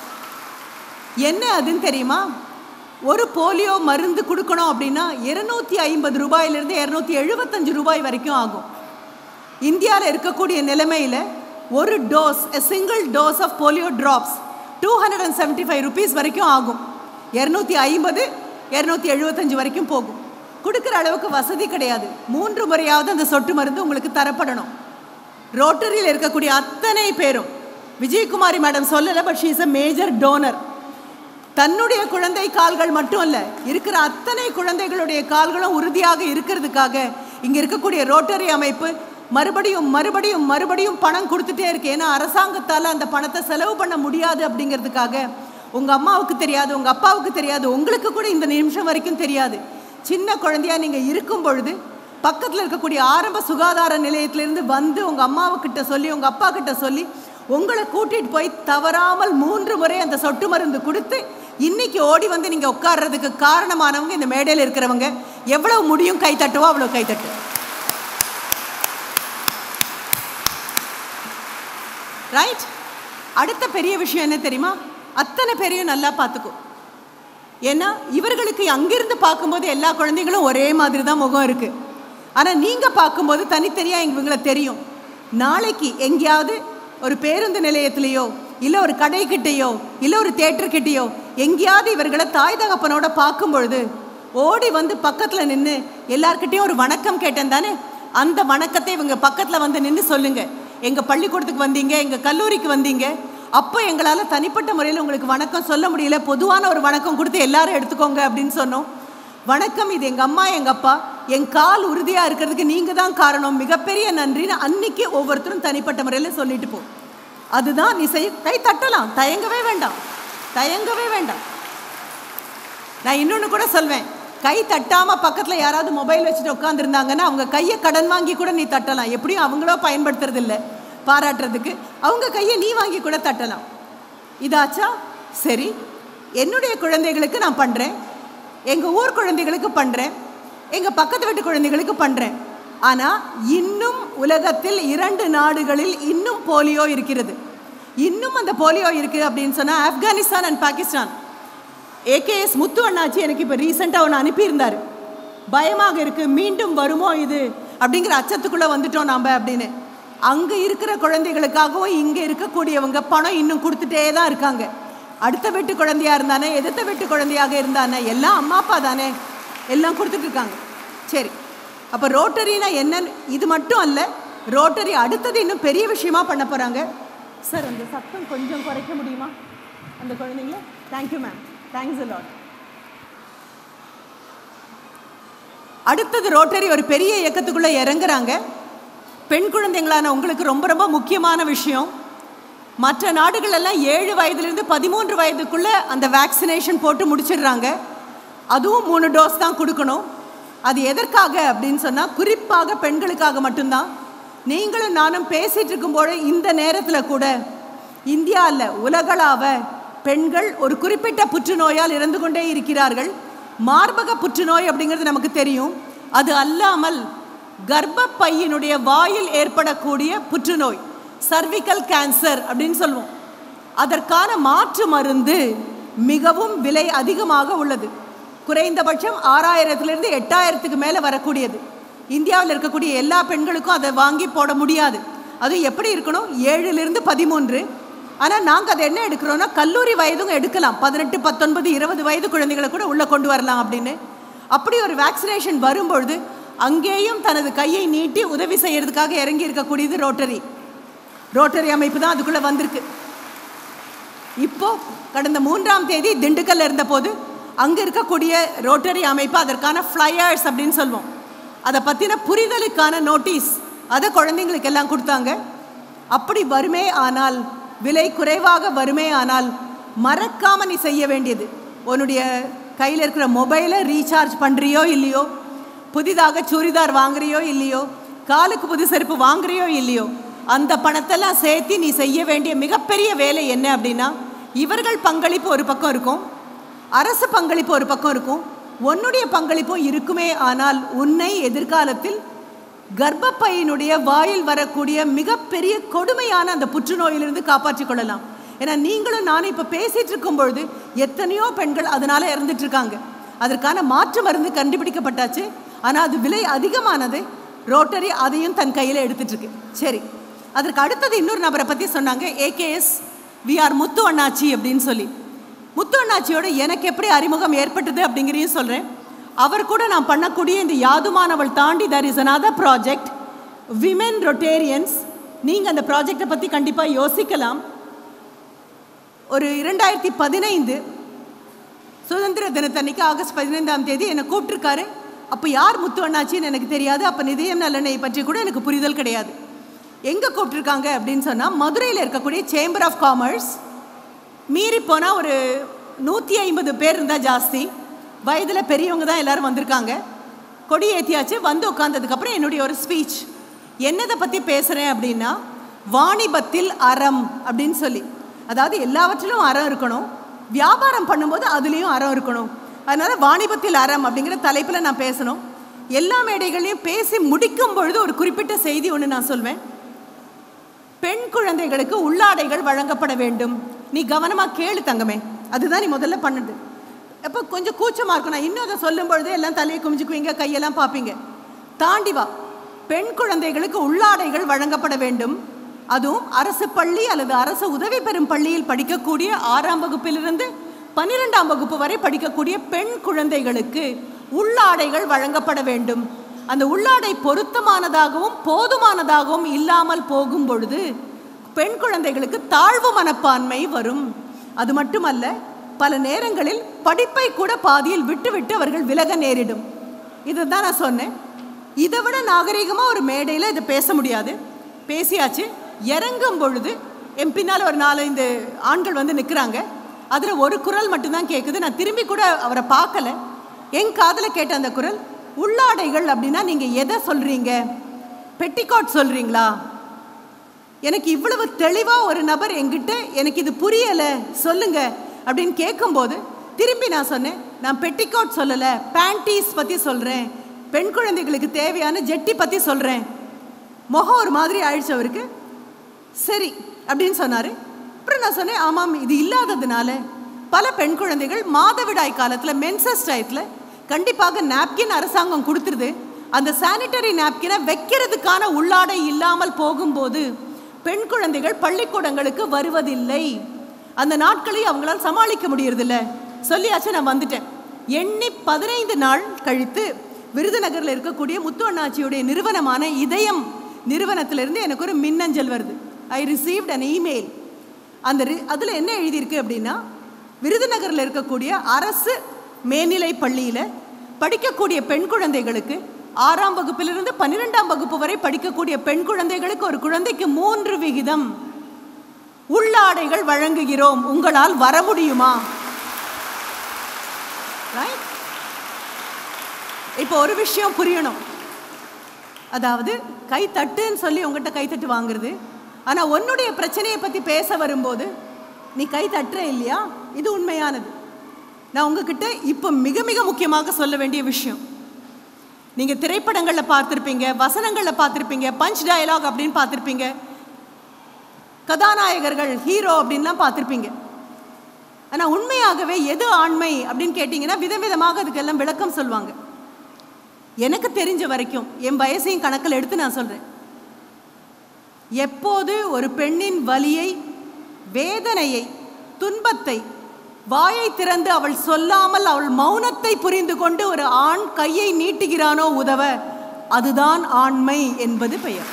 என்ன அதுன்னு தெரியுமா ஒரு போலியோ மருந்து கொடுக்கணும் அப்படின்னா இருநூத்தி ஐம்பது ரூபாயிலிருந்து இரநூத்தி எழுபத்தஞ்சு ரூபாய் வரைக்கும் ஆகும் இந்தியாவில் இருக்கக்கூடிய நிலைமையில் ஒரு dose a single dose of polio drops two hundred and seventy five rupees வரைக்கும் ஆகும் இரநூத்தி ஐம்பது இரநூத்தி எழுபத்தஞ்சு வரைக்கும் போகும் கொடுக்குற அளவுக்கு வசதி கிடையாது மூன்று முறையாவது அந்த சொட்டு மருந்து உங்களுக்கு தரப்படணும் ரோட்டரியில் இருக்கக்கூடிய அத்தனை பேரும் விஜயகுமாரி மேடம் சொல்லலை but she is a major donor தன்னுடைய குழந்தை கால்கள் மட்டும் அல்ல இருக்கிற அத்தனை குழந்தைகளுடைய கால்களும் உறுதியாக இருக்கிறதுக்காக இங்க இருக்கக்கூடிய ரோட்டரி அமைப்பு மறுபடியும் மறுபடியும் மறுபடியும் பணம் கொடுத்துட்டே இருக்கு ஏன்னா அரசாங்கத்தால் அந்த பணத்தை செலவு பண்ண முடியாது அப்படிங்கிறதுக்காக உங்க அம்மாவுக்கு தெரியாது உங்க அப்பாவுக்கு தெரியாது உங்களுக்கு கூட இந்த நிமிஷம் வரைக்கும் தெரியாது சின்ன குழந்தையா நீங்க இருக்கும் பொழுது பக்கத்தில் இருக்கக்கூடிய ஆரம்ப சுகாதார நிலையத்திலிருந்து வந்து உங்கள் அம்மாவுக்கிட்ட சொல்லி உங்கள் அப்பா கிட்ட சொல்லி உங்களை கூட்டிகிட்டு போய் தவறாமல் மூன்று முறை அந்த சொட்டு மருந்து கொடுத்து இன்னைக்கு ஓடி வந்து நீங்கள் உட்கார்றதுக்கு காரணமானவங்க இந்த மேடையில் இருக்கிறவங்க எவ்வளவு முடியும் கை தட்டுவோ அவ்வளோ கை தட்டு ரைட் அடுத்த பெரிய விஷயம் என்ன தெரியுமா அத்தனை பேரையும் நல்லா பார்த்துக்கோ ஏன்னா இவர்களுக்கு அங்கிருந்து பார்க்கும்போது எல்லா குழந்தைகளும் ஒரே மாதிரி தான் முகம் இருக்கு ஆனால் நீங்கள் பார்க்கும்போது தனித்தனியாக இவங்களை தெரியும் நாளைக்கு எங்கேயாவது ஒரு பேருந்து நிலையத்திலேயோ இல்லை ஒரு கடைக்கிட்டேயோ இல்லை ஒரு தேட்டர்கிட்டேயோ எங்கேயாவது இவர்களை தாய் தகப்பனோட பார்க்கும் பொழுது ஓடி வந்து பக்கத்தில் நின்று எல்லார்கிட்டேயும் ஒரு வணக்கம் கேட்டேன் தானே அந்த வணக்கத்தை இவங்க பக்கத்தில் வந்து நின்று சொல்லுங்க எங்கள் பள்ளிக்கூடத்துக்கு வந்தீங்க எங்கள் கல்லூரிக்கு வந்தீங்க அப்போ எங்களால் தனிப்பட்ட முறையில் உங்களுக்கு வணக்கம் சொல்ல முடியல பொதுவான ஒரு வணக்கம் கொடுத்து எல்லாரும் எடுத்துக்கோங்க அப்படின்னு சொன்னோம் வணக்கம் இது எங்கள் அம்மா எங்கள் அப்பா என் கால் உறுதியாக இருக்கிறதுக்கு நீங்கள் தான் காரணம் மிகப்பெரிய நன்றின்னு அன்னைக்கு ஒவ்வொருத்தரும் தனிப்பட்ட முறையில் சொல்லிட்டு போ அதுதான் நீ செய்ய கை தட்டலாம் தயங்கவே வேண்டாம் தயங்கவே வேண்டாம் நான் இன்னொன்று கூட சொல்வேன் கை தட்டாமல் பக்கத்தில் யாராவது மொபைல் வச்சுட்டு உட்காந்துருந்தாங்கன்னா அவங்க கையை கடன் வாங்கி கூட நீ தட்டலாம் எப்படியும் அவங்களோ பயன்படுத்துறது இல்லை பாராட்டுறதுக்கு அவங்க கையை நீ வாங்கி கூட தட்டலாம் இதாச்சா சரி என்னுடைய குழந்தைகளுக்கு நான் பண்ணுறேன் எங்கள் ஊர் குழந்தைகளுக்கு பண்ணுறேன் எங்கள் பக்கத்து வீட்டு குழந்தைகளுக்கு பண்ணுறேன் ஆனால் இன்னும் உலகத்தில் இரண்டு நாடுகளில் இன்னும் போலியோ இருக்கிறது இன்னும் அந்த போலியோ இருக்குது அப்படின்னு சொன்னால் ஆப்கானிஸ்தான் அண்ட் பாகிஸ்தான் ஏகேஎஸ் முத்து அண்ணாச்சி எனக்கு இப்போ ரீசெண்டாக ஒன்று அனுப்பியிருந்தார் பயமாக இருக்குது மீண்டும் வருமோ இது அப்படிங்கிற அச்சத்துக்குள்ளே வந்துட்டோம் நாம் அப்படின்னு அங்கே இருக்கிற குழந்தைகளுக்காகவும் இங்கே இருக்கக்கூடியவங்க பணம் இன்னும் கொடுத்துட்டே தான் இருக்காங்க அடுத்த வீட்டு குழந்தையா இருந்தானே எதிர்த்த வீட்டு குழந்தையாக இருந்தானே எல்லாம் அம்மா அப்பா தானே எல்லாம் கொடுத்துட்டு இருக்காங்க சரி அப்போ ரோட்டரினா என்னன்னு இது மட்டும் அல்ல ரோட்டரி அடுத்தது இன்னும் பெரிய விஷயமா பண்ண போகிறாங்க சார் அந்த சத்தம் கொஞ்சம் குறைக்க முடியுமா அந்த குழந்தைங்கள தேங்க்யூ மேம் தேங்க்ஸ் லாட் அடுத்தது ரோட்டரி ஒரு பெரிய இயக்கத்துக்குள்ளே இறங்குறாங்க பெண் குழந்தைங்களான உங்களுக்கு ரொம்ப ரொம்ப முக்கியமான விஷயம் மற்ற நாடுகள் எல்லாம் ஏழு வயதுலேருந்து பதிமூன்று வயதுக்குள்ள அந்த வேக்சினேஷன் போட்டு முடிச்சிடுறாங்க அதுவும் மூணு டோஸ் தான் கொடுக்கணும் அது எதற்காக அப்படின்னு சொன்னால் குறிப்பாக பெண்களுக்காக மட்டும்தான் நீங்களும் நானும் பேசிட்டு இருக்கும்போது இந்த நேரத்தில் கூட இந்தியாவில் உலகளாவ பெண்கள் ஒரு குறிப்பிட்ட புற்றுநோயால் இறந்து கொண்டே இருக்கிறார்கள் மார்பக புற்றுநோய் அப்படிங்கிறது நமக்கு தெரியும் அது அல்லாமல் கர்ப்பப்பையினுடைய வாயில் ஏற்படக்கூடிய புற்றுநோய் சர்விக்கல் கேன்சர் அப்படின்னு சொல்லுவோம் அதற்கான மாற்று மருந்து மிகவும் விலை அதிகமாக உள்ளது குறைந்தபட்சம் ஆறாயிரத்திலிருந்து எட்டாயிரத்துக்கு மேலே வரக்கூடியது இந்தியாவில் இருக்கக்கூடிய எல்லா பெண்களுக்கும் அதை வாங்கி போட முடியாது அது எப்படி இருக்கணும் ஏழுலேருந்து பதிமூன்று ஆனால் நாங்கள் அதை என்ன எடுக்கிறோன்னா கல்லூரி வயதும் எடுக்கலாம் பதினெட்டு பத்தொன்பது இருபது வயது குழந்தைகளை கூட உள்ளே கொண்டு வரலாம் அப்படின்னு அப்படி ஒரு வேக்சினேஷன் வரும்பொழுது அங்கேயும் தனது கையை நீட்டி உதவி செய்யறதுக்காக இறங்கி இருக்கக்கூடியது ரோட்டரி ரோட்டரி அமைப்பு தான் அதுக்குள்ளே வந்திருக்கு இப்போ கடந்த மூன்றாம் தேதி திண்டுக்கல்ல இருந்தபோது அங்கே இருக்கக்கூடிய ரோட்டரி அமைப்பு அதற்கான ஃப்ளையர்ஸ் அப்படின்னு சொல்லுவோம் அதை பற்றின புரிதலுக்கான நோட்டீஸ் அதை குழந்தைங்களுக்கு எல்லாம் கொடுத்தாங்க அப்படி வருமே ஆனால் விலை குறைவாக வருமே ஆனால் மறக்காம நீ செய்ய வேண்டியது உன்னுடைய கையில் இருக்கிற மொபைலை ரீசார்ஜ் பண்ணுறியோ இல்லையோ புதிதாக சுடிதார் வாங்குறியோ இல்லையோ காலுக்கு புது செருப்பு வாங்குறியோ இல்லையோ அந்த பணத்தெல்லாம் சேர்த்து நீ செய்ய வேண்டிய மிகப்பெரிய வேலை என்ன அப்படின்னா இவர்கள் பங்களிப்பு ஒரு பக்கம் இருக்கும் அரசு பங்களிப்பு ஒரு பக்கம் இருக்கும் உன்னுடைய பங்களிப்பும் இருக்குமே ஆனால் உன்னை எதிர்காலத்தில் கர்ப்பப்பையினுடைய வாயில் வரக்கூடிய மிகப்பெரிய கொடுமையான அந்த புற்றுநோயிலிருந்து காப்பாற்றிக் கொள்ளலாம் ஏன்னா நீங்களும் நானும் இப்போ பேசிட்டு இருக்கும் பொழுது எத்தனையோ பெண்கள் அதனால இறந்துட்டு இருக்காங்க அதற்கான மாற்று மருந்து கண்டுபிடிக்கப்பட்டாச்சு ஆனால் அது விலை அதிகமானது ரோட்டரி அதையும் தன் கையில் எடுத்துட்டு இருக்கு சரி அதற்கு அடுத்தது இன்னொரு நபரை பற்றி சொன்னாங்க ஏகேஎஸ் விஆர் முத்து அண்ணாச்சி அப்படின்னு சொல்லி முத்து அண்ணாச்சியோட எனக்கு எப்படி அறிமுகம் ஏற்பட்டது அப்படிங்கிறதையும் சொல்கிறேன் அவர் கூட நான் பண்ணக்கூடிய இந்த யாதுமானவள் தாண்டி there is another project women Rotarians நீங்கள் அந்த ப்ராஜெக்டை பற்றி கண்டிப்பாக யோசிக்கலாம் ஒரு இரண்டாயிரத்தி பதினைந்து சுதந்திர தினத்தன்னைக்கு ஆகஸ்ட் பதினைந்தாம் தேதி என்னை கூப்பிட்டுருக்காரு அப்போ யார் முத்து அண்ணாச்சின்னு எனக்கு தெரியாது அப்போ நிதியம் நலனை பற்றி கூட எனக்கு புரிதல் கிடையாது எங்கே கூப்பிட்டுருக்காங்க அப்படின்னு சொன்னால் மதுரையில் இருக்கக்கூடிய சேம்பர் ஆஃப் காமர்ஸ் மீறி போனால் ஒரு நூற்றி ஐம்பது பேர் இருந்தால் ஜாஸ்தி வயதில் பெரியவங்க தான் எல்லாரும் வந்திருக்காங்க கொடி ஏற்றியாச்சு வந்து உட்காந்ததுக்கப்புறம் என்னுடைய ஒரு ஸ்பீச் என்னதை பற்றி பேசுகிறேன் அப்படின்னா வாணிபத்தில் அறம் அப்படின்னு சொல்லி அதாவது எல்லாவற்றிலும் அறம் இருக்கணும் வியாபாரம் பண்ணும்போது அதுலேயும் அறம் இருக்கணும் அதனால் வாணிபத்தில் அறம் அப்படிங்கிற தலைப்பில் நான் பேசணும் எல்லா மேடைகளையும் பேசி முடிக்கும் பொழுது ஒரு குறிப்பிட்ட செய்தி ஒன்று நான் சொல்வேன் பெண் குழந்தைகளுக்கு உள்ளாடைகள் வழங்கப்பட வேண்டும் நீ கவனமாக கேளு தங்கமே அதுதான் நீ முதல்ல பண்ணுது அப்போ கொஞ்சம் கூச்சமாக இருக்கும் நான் இன்னும் அதை சொல்லும் பொழுது எல்லாம் தலையை குமிஞ்சுக்குவீங்க கையெல்லாம் பார்ப்பீங்க தாண்டி வா பெண் குழந்தைகளுக்கு உள்ளாடைகள் வழங்கப்பட வேண்டும் அதுவும் அரசு பள்ளி அல்லது அரசு உதவி பெறும் பள்ளியில் படிக்கக்கூடிய ஆறாம் வகுப்பிலிருந்து பன்னிரெண்டாம் வகுப்பு வரை படிக்கக்கூடிய பெண் குழந்தைகளுக்கு உள்ளாடைகள் வழங்கப்பட வேண்டும் அந்த உள்ளாடை பொருத்தமானதாகவும் போதுமானதாகவும் இல்லாமல் போகும் பொழுது பெண் குழந்தைகளுக்கு தாழ்வு மனப்பான்மை வரும் அது மட்டுமல்ல பல நேரங்களில் படிப்பை கூட பாதியில் விட்டுவிட்டு அவர்கள் விலக நேரிடும் இதுதான் நான் சொன்னேன் இதை விட நாகரிகமாக ஒரு மேடையில் இதை பேச முடியாது பேசியாச்சு இறங்கும் பொழுது என் பின்னால் ஒரு நாலஞ்சு ஆண்கள் வந்து நிற்கிறாங்க அதில் ஒரு குரல் மட்டும்தான் கேட்குது நான் திரும்பி கூட அவரை பார்க்கல என் காதில் கேட்ட அந்த குரல் உள்ளாடைகள் அப்படின்னா நீங்கள் எதை சொல்கிறீங்க பெட்டிகாட் சொல்கிறீங்களா எனக்கு இவ்வளவு தெளிவாக ஒரு நபர் என்கிட்ட எனக்கு இது புரியலை சொல்லுங்க அப்படின்னு கேட்கும்போது திரும்பி நான் சொன்னேன் நான் பெட்டிகாட் சொல்லலை பேண்டீஸ் பற்றி சொல்கிறேன் பெண் குழந்தைகளுக்கு தேவையான ஜெட்டி பற்றி சொல்கிறேன் முகம் ஒரு மாதிரி ஆயிடுச்சு அவருக்கு சரி அப்படின்னு சொன்னார் அப்புறம் நான் சொன்னேன் ஆமாம் இது இல்லாததுனால பல பெண் குழந்தைகள் மாதவிடாய் காலத்தில் மென்சஸ் டயத்தில் கண்டிப்பாக நாப்கின் அரசாங்கம் கொடுத்துருது அந்த சானிட்டரி நாப்கினை வைக்கிறதுக்கான உள்ளாடை இல்லாமல் போகும்போது பெண் குழந்தைகள் பள்ளிக்கூடங்களுக்கு வருவதில்லை அந்த நாட்களை அவங்களால் சமாளிக்க முடியறதில்ல சொல்லியாச்சு நான் வந்துட்டேன் எண்ணி பதினைந்து நாள் கழித்து விருதுநகரில் இருக்கக்கூடிய முத்து அண்ணாச்சியுடைய நிறுவனமான இதயம் நிறுவனத்திலிருந்து எனக்கு ஒரு மின்னஞ்சல் வருது ஐ ரிசீவ்ட் அன் இமெயில் அந்த அதில் என்ன எழுதியிருக்கு அப்படின்னா விருதுநகரில் இருக்கக்கூடிய அரசு மேல்நிலை பள்ளியில் படிக்கக்கூடிய பெண் குழந்தைகளுக்கு ஆறாம் வகுப்பிலிருந்து பன்னிரெண்டாம் வகுப்பு வரை படிக்கக்கூடிய பெண் குழந்தைகளுக்கு ஒரு குழந்தைக்கு மூன்று விகிதம் உள்ளாடைகள் வழங்குகிறோம் உங்களால் வர முடியுமா Right? இப்போ ஒரு விஷயம் புரியணும் அதாவது கை தட்டுன்னு சொல்லி உங்ககிட்ட கைத்தட்டு வாங்குறது ஆனால் உன்னுடைய பிரச்சனையை பற்றி பேச வரும்போது நீ கை தட்டுற இல்லையா இது உண்மையானது நான் உங்ககிட்ட இப்போ மிக மிக முக்கியமாக சொல்ல வேண்டிய விஷயம் நீங்கள் திரைப்படங்களில் பார்த்துருப்பீங்க வசனங்களில் பார்த்துருப்பீங்க பஞ்ச் டயலாக் அப்படின்னு பார்த்துருப்பீங்க கதாநாயகர்கள் ஹீரோ அப்படின்லாம் பார்த்துருப்பீங்க ஆனால் உண்மையாகவே எது ஆண்மை அப்படின்னு கேட்டிங்கன்னா விதவிதமாக அதுக்கெல்லாம் விளக்கம் சொல்லுவாங்க எனக்கு தெரிஞ்ச வரைக்கும் என் வயசையும் கணக்கில் எடுத்து நான் சொல்கிறேன் எப்போது ஒரு பெண்ணின் வலியை வேதனையை துன்பத்தை வாயை திறந்து அவள் சொல்லாமல் அவள் மௌனத்தை புரிந்து கொண்டு ஒரு ஆண் கையை நீட்டுகிறானோ உதவ அதுதான் ஆண்மை என்பது பெயர்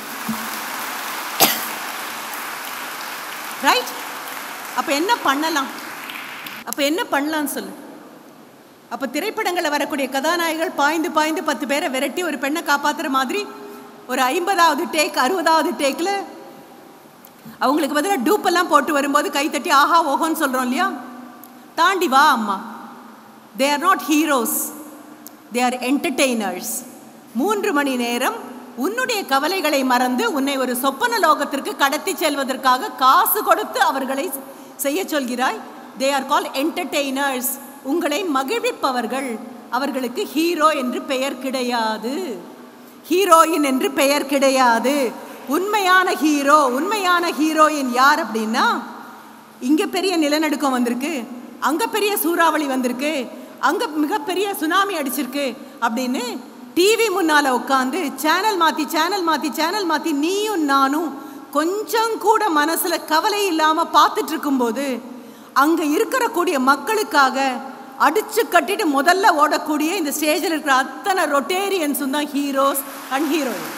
ரைட் அப்ப என்ன பண்ணலாம் அப்ப என்ன பண்ணலாம்னு சொல்லு அப்போ திரைப்படங்களில் வரக்கூடிய கதாநாயகர்கள் பாய்ந்து பாய்ந்து பத்து பேரை விரட்டி ஒரு பெண்ணை காப்பாத்துற மாதிரி ஒரு ஐம்பதாவது டேக் அறுபதாவது டேக்கில் அவங்களுக்கு பதிலாக டூப்பெல்லாம் போட்டு வரும்போது கைத்தட்டி ஆஹா ஓஹோன்னு சொல்கிறோம் இல்லையா தாண்டி வா அம்மா they are not heroes they are entertainers மூன்று மணி நேரம் உன்னுடைய கவலைகளை மறந்து உன்னை ஒரு சொப்பன லோகத்திற்கு கடத்தி செல்வதற்காக காசு கொடுத்து அவர்களை செய்ய சொல்கிறாய் தே ஆர் கால் என்டர்டெய்னர்ஸ் உங்களை மகிழ்விப்பவர்கள் அவர்களுக்கு ஹீரோ என்று பெயர் கிடையாது ஹீரோயின் என்று பெயர் கிடையாது உண்மையான ஹீரோ உண்மையான ஹீரோயின் யார் அப்படின்னா இங்க பெரிய நிலநடுக்கம் வந்திருக்கு அங்க பெரிய சூறாவளி வந்திருக்கு அங்க மிகப்பெரிய சுனாமி அடிச்சிருக்கு அப்படின்னு டிவி முன்னால உட்காந்து சேனல் மாத்தி சேனல் மாத்தி சேனல் மாத்தி நீயும் நானும் கொஞ்சம் கூட மனசுல கவலை இல்லாம பார்த்துட்டு இருக்கும்போது அங்க இருக்கிற கூடிய மக்களுக்காக அடிச்சு கட்டிட்டு முதல்ல ஓடக்கூடிய இந்த ஸ்டேஜில் இருக்கிற அத்தனை ரொட்டேரியன்ஸும் தான் ஹீரோஸ் அண்ட் ஹீரோயின்ஸ்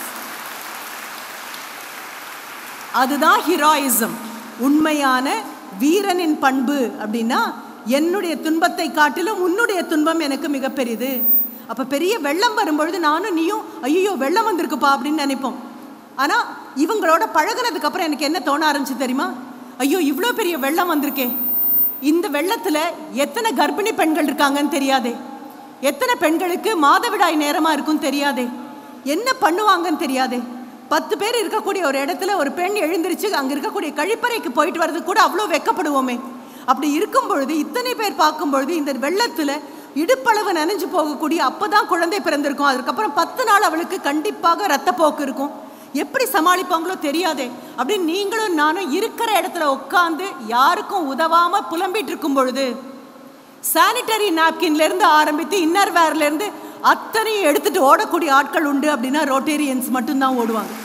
அதுதான் ஹீரோயிசம் உண்மையான வீரனின் பண்பு அப்படின்னா என்னுடைய துன்பத்தை காட்டிலும் உன்னுடைய துன்பம் எனக்கு மிகப்பெரியது அப்போ பெரிய வெள்ளம் வரும்பொழுது நானும் நீயும் ஐயோ வெள்ளம் வந்திருக்குப்பா அப்படின்னு நினைப்போம் ஆனால் இவங்களோட பழகுனதுக்கு அப்புறம் எனக்கு என்ன தோண ஆரம்பிச்சு தெரியுமா ஐயோ இவ்வளோ பெரிய வெள்ளம் வந்திருக்கே இந்த வெள்ளத்தில் எத்தனை கர்ப்பிணி பெண்கள் இருக்காங்கன்னு தெரியாதே எத்தனை பெண்களுக்கு மாதவிடாய் நேரமாக இருக்கும் தெரியாதே என்ன பண்ணுவாங்கன்னு தெரியாதே பத்து பேர் இருக்கக்கூடிய ஒரு இடத்துல ஒரு பெண் எழுந்திருச்சு அங்கே இருக்கக்கூடிய கழிப்பறைக்கு போயிட்டு வர்றது கூட அவ்வளோ வெக்கப்படுவோமே அப்படி இருக்கும் பொழுது இத்தனை பேர் பார்க்கும் பொழுது இந்த வெள்ளத்தில் இடுப்பளவு நனைஞ்சு போகக்கூடிய அப்போ தான் குழந்தை பிறந்திருக்கும் அதுக்கப்புறம் பத்து நாள் அவளுக்கு கண்டிப்பாக ரத்தப்போக்கு இருக்கும் எப்படி சமாளிப்பாங்களோ தெரியாதே அப்படின்னு நீங்களும் நானும் இருக்கிற இடத்துல உட்காந்து யாருக்கும் உதவாம புலம்பிட்டு இருக்கும் பொழுது சானிட்டரி நாப்கின்ல இருந்து ஆரம்பித்து இன்னர் வேர்ல இருந்து அத்தனையும் எடுத்துட்டு ஓடக்கூடிய ஆட்கள் உண்டு அப்படின்னா ரோட்டேரியன்ஸ் மட்டும்தான் ஓடுவாங்க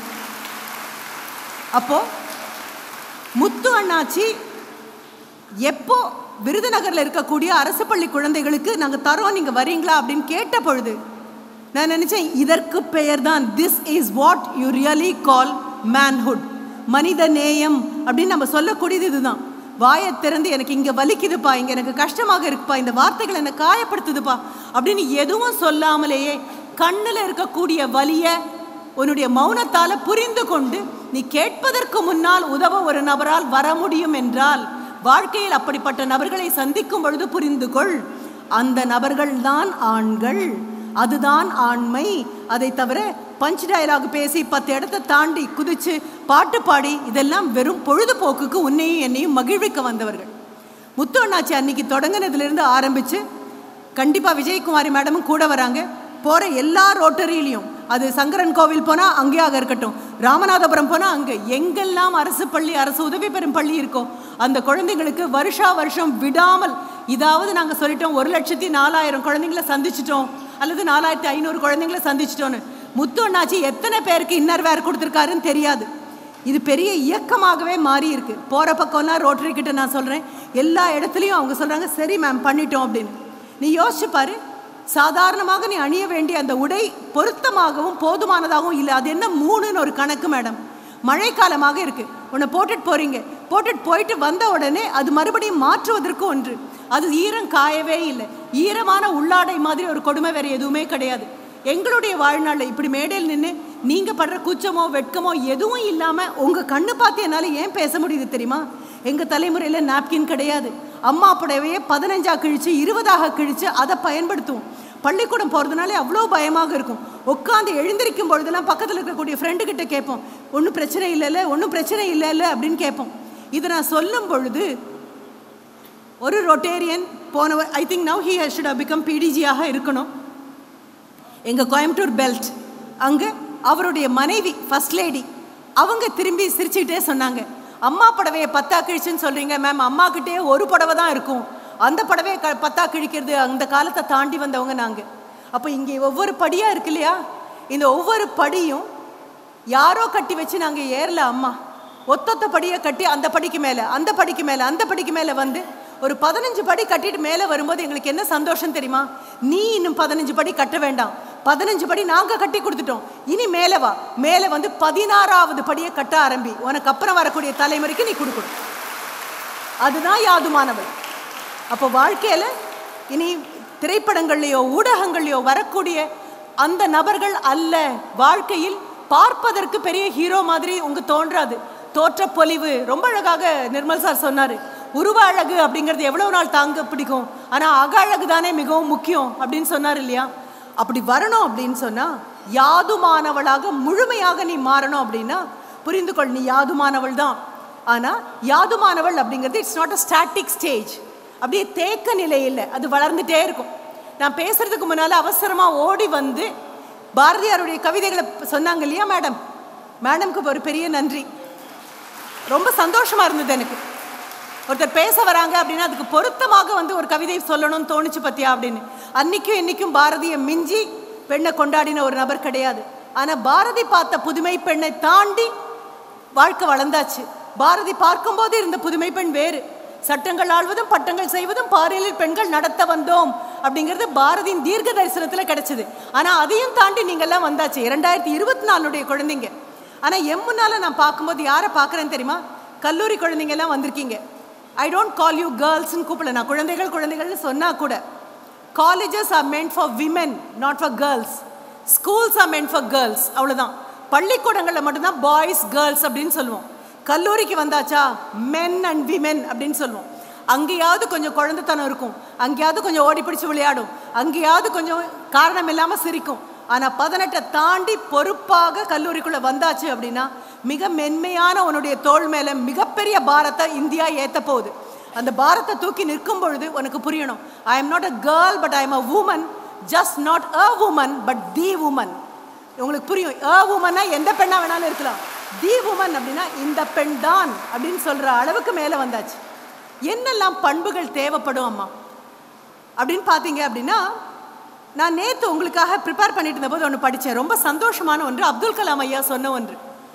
அப்போ முத்து அண்ணாச்சி எப்போ விருதுநகர்ல இருக்கக்கூடிய அரசு பள்ளி குழந்தைகளுக்கு நாங்க தரோம் நீங்க வரீங்களா அப்படின்னு கேட்ட பொழுது நான் நினைச்சேன் இதற்கு பெயர் தான் this is what you really call manhood மனித நேயம் அப்படின்னு நம்ம சொல்லக்கூடியது இதுதான் வாயை திறந்து எனக்கு இங்கே வலிக்குதுப்பா இங்கே எனக்கு கஷ்டமாக இருக்குப்பா இந்த வார்த்தைகள் என்னை காயப்படுத்துதுப்பா அப்படின்னு எதுவும் சொல்லாமலேயே கண்ணில் இருக்கக்கூடிய வலியை உன்னுடைய மௌனத்தால் புரிந்து கொண்டு நீ கேட்பதற்கு முன்னால் உதவ ஒரு நபரால் வர முடியும் என்றால் வாழ்க்கையில் அப்படிப்பட்ட நபர்களை சந்திக்கும் பொழுது புரிந்து கொள் அந்த நபர்கள் தான் ஆண்கள் அதுதான் ஆண்மை அதை தவிர பஞ்ச் டயலாக் பேசி பத்து இடத்த தாண்டி குதிச்சு பாட்டு பாடி இதெல்லாம் வெறும் பொழுதுபோக்குக்கு உன்னையும் என்னையும் மகிழ்விக்க வந்தவர்கள் முத்து அண்ணாச்சி அன்னைக்கு தொடங்கினதுலேருந்து ஆரம்பித்து கண்டிப்பாக விஜயகுமாரி மேடமும் கூட வராங்க போகிற எல்லா ரோட்டரியிலையும் அது சங்கரன் கோவில் போனால் அங்கேயாக இருக்கட்டும் ராமநாதபுரம் போனால் அங்கே எங்கெல்லாம் அரசு பள்ளி அரசு உதவி பெறும் பள்ளி இருக்கோ அந்த குழந்தைங்களுக்கு வருஷா வருஷம் விடாமல் இதாவது நாங்கள் சொல்லிட்டோம் ஒரு லட்சத்தி நாலாயிரம் குழந்தைங்கள சந்திச்சிட்டோம் அல்லது நாலாயிரத்தி ஐநூறு குழந்தைங்கள சந்திச்சிட்டோன்னு முத்து அண்ணாச்சி எத்தனை பேருக்கு இன்னர் வேர் கொடுத்துருக்காருன்னு தெரியாது இது பெரிய இயக்கமாகவே மாறி இருக்கு போகிற பக்கம்லாம் ரோட்டரி கிட்ட நான் சொல்கிறேன் எல்லா இடத்துலையும் அவங்க சொல்கிறாங்க சரி மேம் பண்ணிட்டோம் அப்படின்னு நீ யோசிச்சு பாரு சாதாரணமாக நீ அணிய வேண்டிய அந்த உடை பொருத்தமாகவும் போதுமானதாகவும் இல்லை அது என்ன மூணுன்னு ஒரு கணக்கு மேடம் மழைக்காலமாக இருக்கு உன்னை போட்டுட்டு போறீங்க போட்டுட்டு போயிட்டு வந்த உடனே அது மறுபடியும் மாற்றுவதற்கு ஒன்று அது ஈரம் காயவே இல்லை ஈரமான உள்ளாடை மாதிரி ஒரு கொடுமை வேற எதுவுமே கிடையாது எங்களுடைய வாழ்நாளில் இப்படி மேடையில் நின்று நீங்க படுற கூச்சமோ வெட்கமோ எதுவும் இல்லாம உங்க கண்ணு பார்த்து என்னால ஏன் பேச முடியுது தெரியுமா எங்க தலைமுறையில நாப்கின் கிடையாது அம்மா புடவையே பதினஞ்சா கிழிச்சு இருபதாக கிழிச்சு அதை பயன்படுத்துவோம் பள்ளிக்கூடம் போகிறதுனாலே அவ்வளோ பயமாக இருக்கும் உட்காந்து எழுந்திருக்கும் பொழுதெல்லாம் பக்கத்தில் இருக்கக்கூடிய ஃப்ரெண்டு கிட்ட கேட்போம் ஒன்றும் பிரச்சனை இல்லைல்ல ஒன்றும் பிரச்சனை இல்லைல்ல அப்படின்னு கேட்போம் இதை நான் சொல்லும் பொழுது ஒரு ரொட்டேரியன் போனவர் I think now he should have become பிடிஜியாக இருக்கணும் எங்கள் கோயம்புத்தூர் பெல்ட் அங்கே அவருடைய மனைவி ஃபர்ஸ்ட் லேடி அவங்க திரும்பி சிரிச்சுக்கிட்டே சொன்னாங்க அம்மா புடவையை பத்தா கிழிச்சுன்னு சொல்கிறீங்க மேம் அம்மா கிட்டே ஒரு புடவை தான் இருக்கும் அந்த புடவையை க பத்தா கிழிக்கிறது அந்த காலத்தை தாண்டி வந்தவங்க நாங்கள் அப்போ இங்கே ஒவ்வொரு படியாக இருக்கு இல்லையா இந்த ஒவ்வொரு படியும் யாரோ கட்டி வச்சு நாங்கள் ஏறல அம்மா ஒத்தொத்த படியை கட்டி அந்த படிக்கு மேலே அந்த படிக்கு மேலே அந்த படிக்கு மேலே வந்து ஒரு பதினஞ்சு படி கட்டிட்டு மேலே வரும்போது எங்களுக்கு என்ன சந்தோஷம் தெரியுமா நீ இன்னும் பதினஞ்சு படி கட்ட வேண்டாம் பதினஞ்சு படி நாங்கள் கட்டி கொடுத்துட்டோம் இனி மேலே வா மேலே வந்து பதினாறாவது படியை கட்ட ஆரம்பி உனக்கு அப்புறம் வரக்கூடிய தலைமுறைக்கு நீ கொடுக்கணும் அதுதான் யாதுமானவள் அப்போ வாழ்க்கையில் இனி திரைப்படங்கள்லையோ ஊடகங்கள்லையோ வரக்கூடிய அந்த நபர்கள் அல்ல வாழ்க்கையில் பார்ப்பதற்கு பெரிய ஹீரோ மாதிரி உங்க தோன்றாது தோற்ற பொலிவு ரொம்ப அழகாக நிர்மல் சார் சொன்னார் உருவ அழகு அப்படிங்கிறது எவ்வளவு நாள் தாங்க பிடிக்கும் ஆனால் அக அழகு தானே மிகவும் முக்கியம் அப்படின்னு சொன்னார் இல்லையா அப்படி வரணும் அப்படின்னு சொன்னால் யாதுமானவளாக முழுமையாக நீ மாறணும் அப்படின்னா புரிந்து கொள் நீ யாதுமானவள் தான் ஆனால் யாதுமானவள் அப்படிங்கிறது it's not a static stage அப்படியே தேக்க நிலை இல்லை அது வளர்ந்துட்டே இருக்கும் நான் பேசுறதுக்கு முன்னால் அவசரமாக ஓடி வந்து பாரதியாருடைய கவிதைகளை சொன்னாங்க இல்லையா மேடம் மேடம்க்கு ஒரு பெரிய நன்றி ரொம்ப சந்தோஷமா இருந்தது எனக்கு ஒருத்தர் பேச வராங்க அப்படின்னா அதுக்கு பொருத்தமாக வந்து ஒரு கவிதை சொல்லணும்னு தோணுச்சு பத்தியா அப்படின்னு அன்னைக்கும் இன்னைக்கும் பாரதியை மிஞ்சி பெண்ணை கொண்டாடின ஒரு நபர் கிடையாது ஆனா பாரதி பார்த்த புதுமை பெண்ணை தாண்டி வாழ்க்கை வளர்ந்தாச்சு பாரதி பார்க்கும்போது இருந்த புதுமை பெண் வேறு சட்டங்கள் ஆள்வதும் பட்டங்கள் செய்வதும் பாரியலில் பெண்கள் நடத்த வந்தோம் அப்படிங்கிறது பாரதியின் தீர்க்க தரிசனத்துல கிடைச்சது ஆனா அதையும் தாண்டி நீங்கெல்லாம் வந்தாச்சு இரண்டாயிரத்தி இருபத்தி நாலுடைய குழந்தைங்க ஆனா எம் முன்னால நான் பார்க்கும்போது யாரை பார்க்குறேன்னு தெரியுமா கல்லூரி குழந்தைங்க எல்லாம் வந்திருக்கீங்க ஐ டோன்ட் கால் யூ கேர்ள்ஸ்னு கூப்பிடல நான் குழந்தைகள் குழந்தைகள்னு சொன்னா கூட colleges are meant for women not for girls schools are meant for girls அவ்வளோதான் பள்ளிக்கூடங்களில் மட்டும்தான் பாய்ஸ் கேர்ள்ஸ் அப்படின்னு சொல்லுவோம் கல்லூரிக்கு வந்தாச்சா மென் அண்ட் விமென் அப்படின்னு சொல்லுவோம் அங்கேயாவது கொஞ்சம் குழந்தைத்தனம் இருக்கும் அங்கேயாவது கொஞ்சம் ஓடி பிடிச்சு விளையாடும் அங்கேயாவது கொஞ்சம் காரணம் இல்லாமல் சிரிக்கும் ஆனால் பதினெட்டை தாண்டி பொறுப்பாக கல்லூரிக்குள்ளே வந்தாச்சு அப்படின்னா மிக மென்மையான உன்னுடைய தோள் மேலே மிகப்பெரிய பாரத்தை இந்தியா ஏற்ற போகுது அந்த பாரத்தை தூக்கி நிற்கும் பொழுது உனக்கு புரியணும் I am not a girl but I am a woman just not a woman but the woman உங்களுக்கு புரியும் அ உமன்னா எந்த பெண்ணா வேணாலும் இருக்கலாம் தி உமன் அப்படின்னா இந்த பெண் தான் அப்படின்னு சொல்ற அளவுக்கு மேலே வந்தாச்சு என்னெல்லாம் பண்புகள் தேவைப்படும் அம்மா அப்படின்னு பார்த்தீங்க அப்படின்னா நான் நேற்று உங்களுக்காக ப்ரிப்பேர் பண்ணிட்டு இருந்தபோது ஒன்று படித்தேன் ரொம்ப சந்தோஷமான ஒன்று அப்துல் கலாம் ஐயா சொன்ன ஒன்று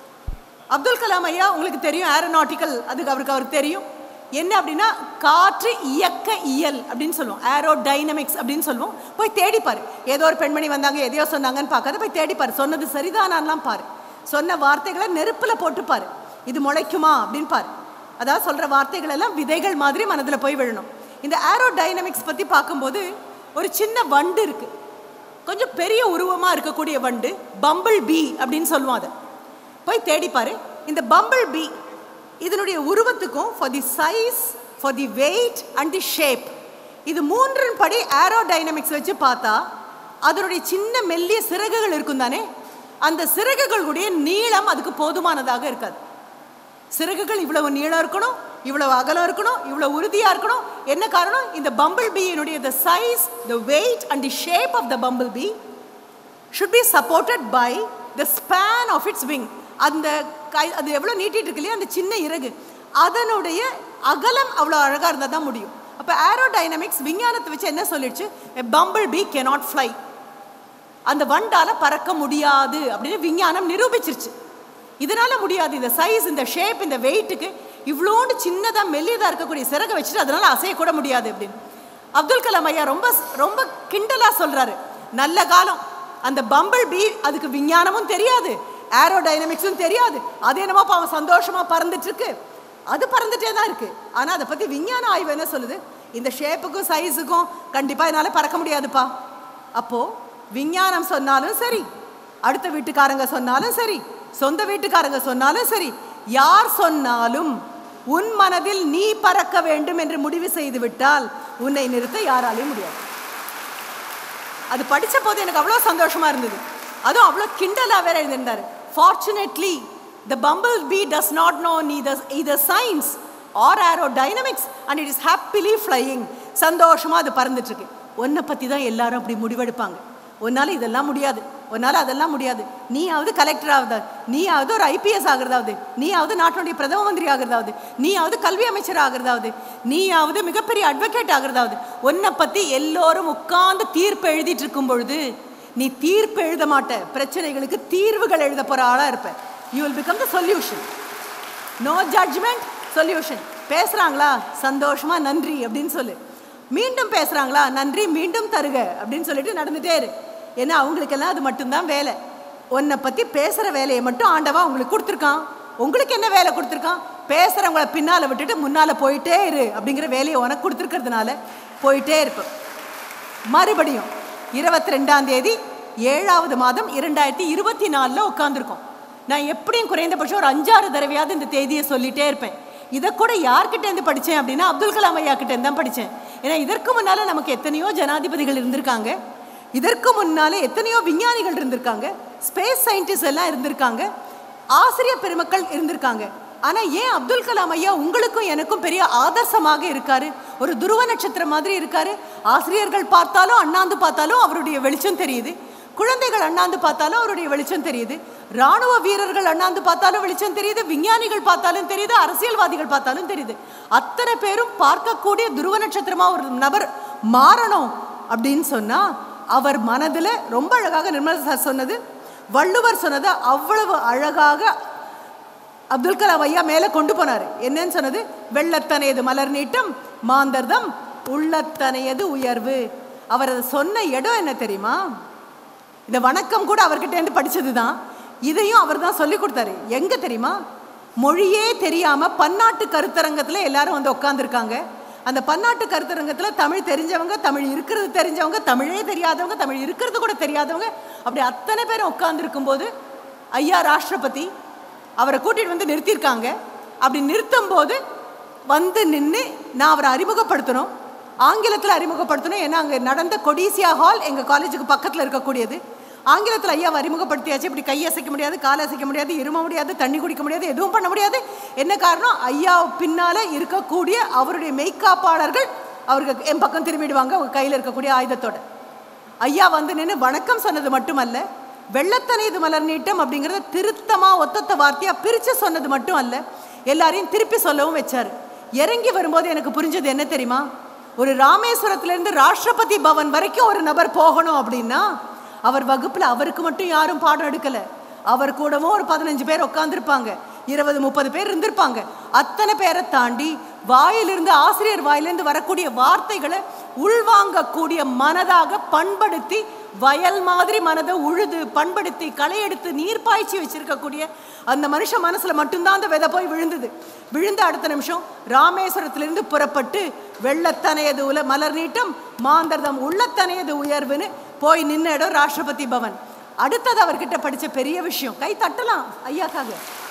அப்துல் கலாம் ஐயா உங்களுக்கு தெரியும் ஏரோநாட்டிக்கல் அதுக்கு அவருக்கு அவருக்கு தெரியும் என்ன அப்படின்னா காற்று இயக்க இயல் அப்படின்னு சொல்லுவோம் ஏரோ டைனமிக்ஸ் அப்படின்னு சொல்லுவோம் போய் தேடிப்பார் ஏதோ ஒரு பெண்மணி வந்தாங்க எதையோ சொன்னாங்கன்னு பார்க்காத போய் தேடிப்பார் சொன்னது சரிதானான்லாம் பாரு சொன்ன வார்த்தைகளை நெருப்பில் போட்டுப்பார் இது முளைக்குமா அப்படின்னு பாரு அதாவது சொல்கிற வார்த்தைகள் எல்லாம் விதைகள் மாதிரி மனதில் போய் விழணும் இந்த ஏரோ டைனமிக்ஸ் பற்றி பார்க்கும்போது ஒரு சின்ன வண்டு இருக்கு கொஞ்சம் பெரிய உருவமாக இருக்கக்கூடிய வண்டு பம்பிள் பீ அப்படின்னு சொல்லுவோம் அதை போய் தேடிப்பாரு இந்த பம்பிள் பீ இதனுடைய உருவத்துக்கும் for the size for the weight and the shape இது மூன்றின் படி ஏரோ டைனமிக்ஸ் வச்சு பார்த்தா அதனுடைய சின்ன மெல்லிய சிறகுகள் இருக்கும் தானே அந்த சிறகுகளுடைய நீளம் அதுக்கு போதுமானதாக இருக்காது சிறகுகள் இவ்வளவு நீளம் இருக்கணும் இவ்வளவு அகலம் இருக்கணும் இவ்வளவு உறுதியா இருக்கணும் என்ன காரணம் இந்த பம்பிள் பீயினுடைய the size the weight and the shape of the bumble bee should be supported by the span of its wing அந்த கை அது எவ்வளோ நீட்டிட்டு இருக்கு இல்லையா அந்த சின்ன இறகு அதனுடைய அகலம் அவ்வளோ அழகாக இருந்தால் தான் முடியும் அப்போ ஏரோடைனமிக்ஸ் விஞ்ஞானத்தை வச்சு என்ன சொல்லிடுச்சு பம்பிள் பீ cannot fly அந்த வண்டால பறக்க முடியாது அப்படின்னு விஞ்ஞானம் நிரூபிச்சிருச்சு இதனால முடியாது இந்த சைஸ் இந்த ஷேப் இந்த வெயிட்டுக்கு இவ்வளோண்டு சின்னதாக மெல்லியதாக இருக்கக்கூடிய சிறகை வச்சுட்டு அதனால அசையக்கூட முடியாது அப்படின்னு அப்துல் கலாம் ஐயா ரொம்ப ரொம்ப கிண்டலா சொல்றாரு நல்ல காலம் அந்த பம்பிள் பீ அதுக்கு விஞ்ஞானமும் தெரியாது ஏரோ டைனமிக்ஸும் தெரியாது அது என்னமோ அவன் சந்தோஷமா பறந்துட்டு இருக்கு அது பறந்துட்டே தான் இருக்கு ஆனா அதை பத்தி விஞ்ஞான ஆய்வு என்ன சொல்லுது இந்த ஷேப்புக்கும் சைஸுக்கும் கண்டிப்பா என்னால பறக்க முடியாதுப்பா அப்போ விஞ்ஞானம் சொன்னாலும் சரி அடுத்த வீட்டுக்காரங்க சொன்னாலும் சரி சொந்த வீட்டுக்காரங்க சொன்னாலும் சரி யார் சொன்னாலும் உன் மனதில் நீ பறக்க வேண்டும் என்று முடிவு செய்து விட்டால் உன்னை நிறுத்த யாராலையும் முடியாது அது படிச்ச போது எனக்கு அவ்வளோ சந்தோஷமா இருந்தது அதுவும் அவ்வளோ கிண்டலா வேற எழுதியிருந்தாரு fortunately the bumble bee does not know neither science or aerodynamics and it is happily flying சந்தோஷமா அது பறந்துட்டு இருக்கு உன்னை பத்தி தான் எல்லாரும் அப்படி முடிவெடுப்பாங்க உன்னால இதெல்லாம் முடியாது உன்னால அதெல்லாம் முடியாது நீயாவது கலெக்டர் ஆகுதாவது நீயாவது ஒரு ஐபிஎஸ் ஆகிறதாவது நீயாவது நாட்டினுடைய பிரதம மந்திரி ஆகிறதாவது நீயாவது கல்வி அமைச்சர் ஆகிறதாவது நீயாவது மிகப்பெரிய அட்வொகேட் ஆகிறதாவது உன்னை பத்தி எல்லோரும் உட்கார்ந்து தீர்ப்பு எழுதிட்டு இருக்கும் பொழுது நீ தீர்ப்பு எழுத மாட்ட பிரச்சனைகளுக்கு தீர்வுகள் எழுத போற ஆளா இருப்ப you will become the solution no judgement solution பேசுறாங்களா சந்தோஷமா நன்றி அப்படின்னு சொல்லு மீண்டும் பேசுறாங்களா நன்றி மீண்டும் தருக அப்படின்னு சொல்லிட்டு நடந்துட்டே இரு ஏன்னா அவங்களுக்கெல்லாம் அது மட்டும்தான் வேலை உன்னை பத்தி பேசுற வேலையை மட்டும் ஆண்டவா உங்களுக்கு கொடுத்துருக்கான் உங்களுக்கு என்ன வேலை கொடுத்துருக்கான் பேசுறவங்கள பின்னால விட்டுட்டு முன்னால போயிட்டே இரு அப்படிங்கிற வேலையை உனக்கு கொடுத்துருக்கிறதுனால போயிட்டே இருப்ப மறுபடியும் இருபத்தி ரெண்டாம் தேதி ஏழாவது மாதம் இரண்டாயிரத்தி இருபத்தி நாலில் உட்காந்துருக்கோம் நான் எப்படியும் குறைந்தபட்சம் ஒரு அஞ்சாறு தடவையாவது இந்த தேதியை சொல்லிட்டே இருப்பேன் இதை கூட யார்கிட்ட இருந்து படித்தேன் அப்படின்னா அப்துல் கலாம் ஐயா கிட்ட இருந்து தான் படித்தேன் ஏன்னா இதற்கு முன்னால் நமக்கு எத்தனையோ ஜனாதிபதிகள் இருந்திருக்காங்க இதற்கு முன்னாலே எத்தனையோ விஞ்ஞானிகள் இருந்திருக்காங்க ஸ்பேஸ் சயின்டிஸ்ட் எல்லாம் இருந்திருக்காங்க ஆசிரியர் பெருமக்கள் இருந்திருக்காங்க ஆனா ஏன் அப்துல் கலாம் ஐயா உங்களுக்கும் எனக்கும் பெரிய ஆதர்சமாக இருக்காரு ஒரு துருவ நட்சத்திரம் மாதிரி இருக்காரு ஆசிரியர்கள் பார்த்தாலும் அண்ணாந்து பார்த்தாலும் அவருடைய வெளிச்சம் தெரியுது குழந்தைகள் அண்ணாந்து பார்த்தாலும் அவருடைய வெளிச்சம் தெரியுது ராணுவ வீரர்கள் அண்ணாந்து பார்த்தாலும் வெளிச்சம் தெரியுது விஞ்ஞானிகள் பார்த்தாலும் தெரியுது அரசியல்வாதிகள் பார்த்தாலும் தெரியுது அத்தனை பேரும் பார்க்கக்கூடிய துருவ நட்சத்திரமா ஒரு நபர் மாறணும் அப்படின்னு சொன்னா அவர் மனதுல ரொம்ப அழகாக நிர்மலா சார் சொன்னது வள்ளுவர் சொன்னதை அவ்வளவு அழகாக அப்துல் கலாம் ஐயா மேலே கொண்டு போனார் என்னன்னு சொன்னது வெள்ளத்தனையது மலர் நீட்டம் மாந்தர்தம் உள்ளத்தனையது உயர்வு அவர் அதை சொன்ன இடம் என்ன தெரியுமா இந்த வணக்கம் கூட அவர்கிட்ட இருந்து படிச்சது தான் இதையும் அவர் தான் சொல்லி கொடுத்தாரு எங்க தெரியுமா மொழியே தெரியாம பன்னாட்டு கருத்தரங்கத்துல எல்லாரும் வந்து உட்காந்துருக்காங்க அந்த பன்னாட்டு கருத்தரங்கத்துல தமிழ் தெரிஞ்சவங்க தமிழ் இருக்கிறது தெரிஞ்சவங்க தமிழே தெரியாதவங்க தமிழ் இருக்கிறது கூட தெரியாதவங்க அப்படி அத்தனை பேரும் உட்கார்ந்துருக்கும் போது ஐயா ராஷ்டிரபதி அவரை கூட்டிட்டு வந்து நிறுத்தியிருக்காங்க அப்படி நிறுத்தும் போது வந்து நின்று நான் அவரை அறிமுகப்படுத்தணும் ஆங்கிலத்தில் அறிமுகப்படுத்தணும் ஏன்னா அங்கே நடந்த கொடிசியா ஹால் எங்கள் காலேஜுக்கு பக்கத்தில் இருக்கக்கூடியது ஆங்கிலத்தில் ஐயாவை அறிமுகப்படுத்தியாச்சு இப்படி கை அசைக்க முடியாது கால் அசைக்க முடியாது இரும முடியாது தண்ணி குடிக்க முடியாது எதுவும் பண்ண முடியாது என்ன காரணம் ஐயா பின்னால் இருக்கக்கூடிய அவருடைய மெய்க்காப்பாளர்கள் அவருக்கு என் பக்கம் திரும்பிடுவாங்க அவங்க கையில் இருக்கக்கூடிய ஆயுதத்தோட ஐயா வந்து நின்று வணக்கம் சொன்னது மட்டுமல்ல வெள்ளத்தனைது மலர் நீட்டம் அப்படிங்கிறத திருத்தமா ஒத்தத்த வார்த்தையா பிரிச்சு சொன்னது மட்டும் அல்ல எல்லாரையும் திருப்பி சொல்லவும் வச்சாரு இறங்கி வரும்போது எனக்கு புரிஞ்சது என்ன தெரியுமா ஒரு ராமேஸ்வரத்துல இருந்து ராஷ்டிரபதி பவன் வரைக்கும் ஒரு நபர் போகணும் அப்படின்னா அவர் வகுப்புல அவருக்கு மட்டும் யாரும் பாடம் எடுக்கல அவர் கூடவும் ஒரு பதினஞ்சு பேர் உட்காந்துருப்பாங்க இருபது முப்பது பேர் இருந்திருப்பாங்க அத்தனை பேரை தாண்டி வாயிலிருந்து ஆசிரியர் வாயிலிருந்து வரக்கூடிய வார்த்தைகளை உள்வாங்கக்கூடிய மனதாக பண்படுத்தி வயல் மாதிரி மனதை உழுது பண்படுத்தி களை எடுத்து நீர் பாய்ச்சி வச்சிருக்கக்கூடிய அந்த மனுஷன் மனசுல மட்டும்தான் அந்த விதை போய் விழுந்தது விழுந்த அடுத்த நிமிஷம் ராமேஸ்வரத்திலிருந்து புறப்பட்டு வெள்ளத்தனையது உல மலர் நீட்டம் மாந்தர்தம் உள்ளத்தனையது உயர்வுன்னு போய் நின்ன இடம் ராஷ்டிரபதி பவன் அடுத்தது அவர்கிட்ட படிச்ச பெரிய விஷயம் கை தட்டலாம் ஐயாக்காக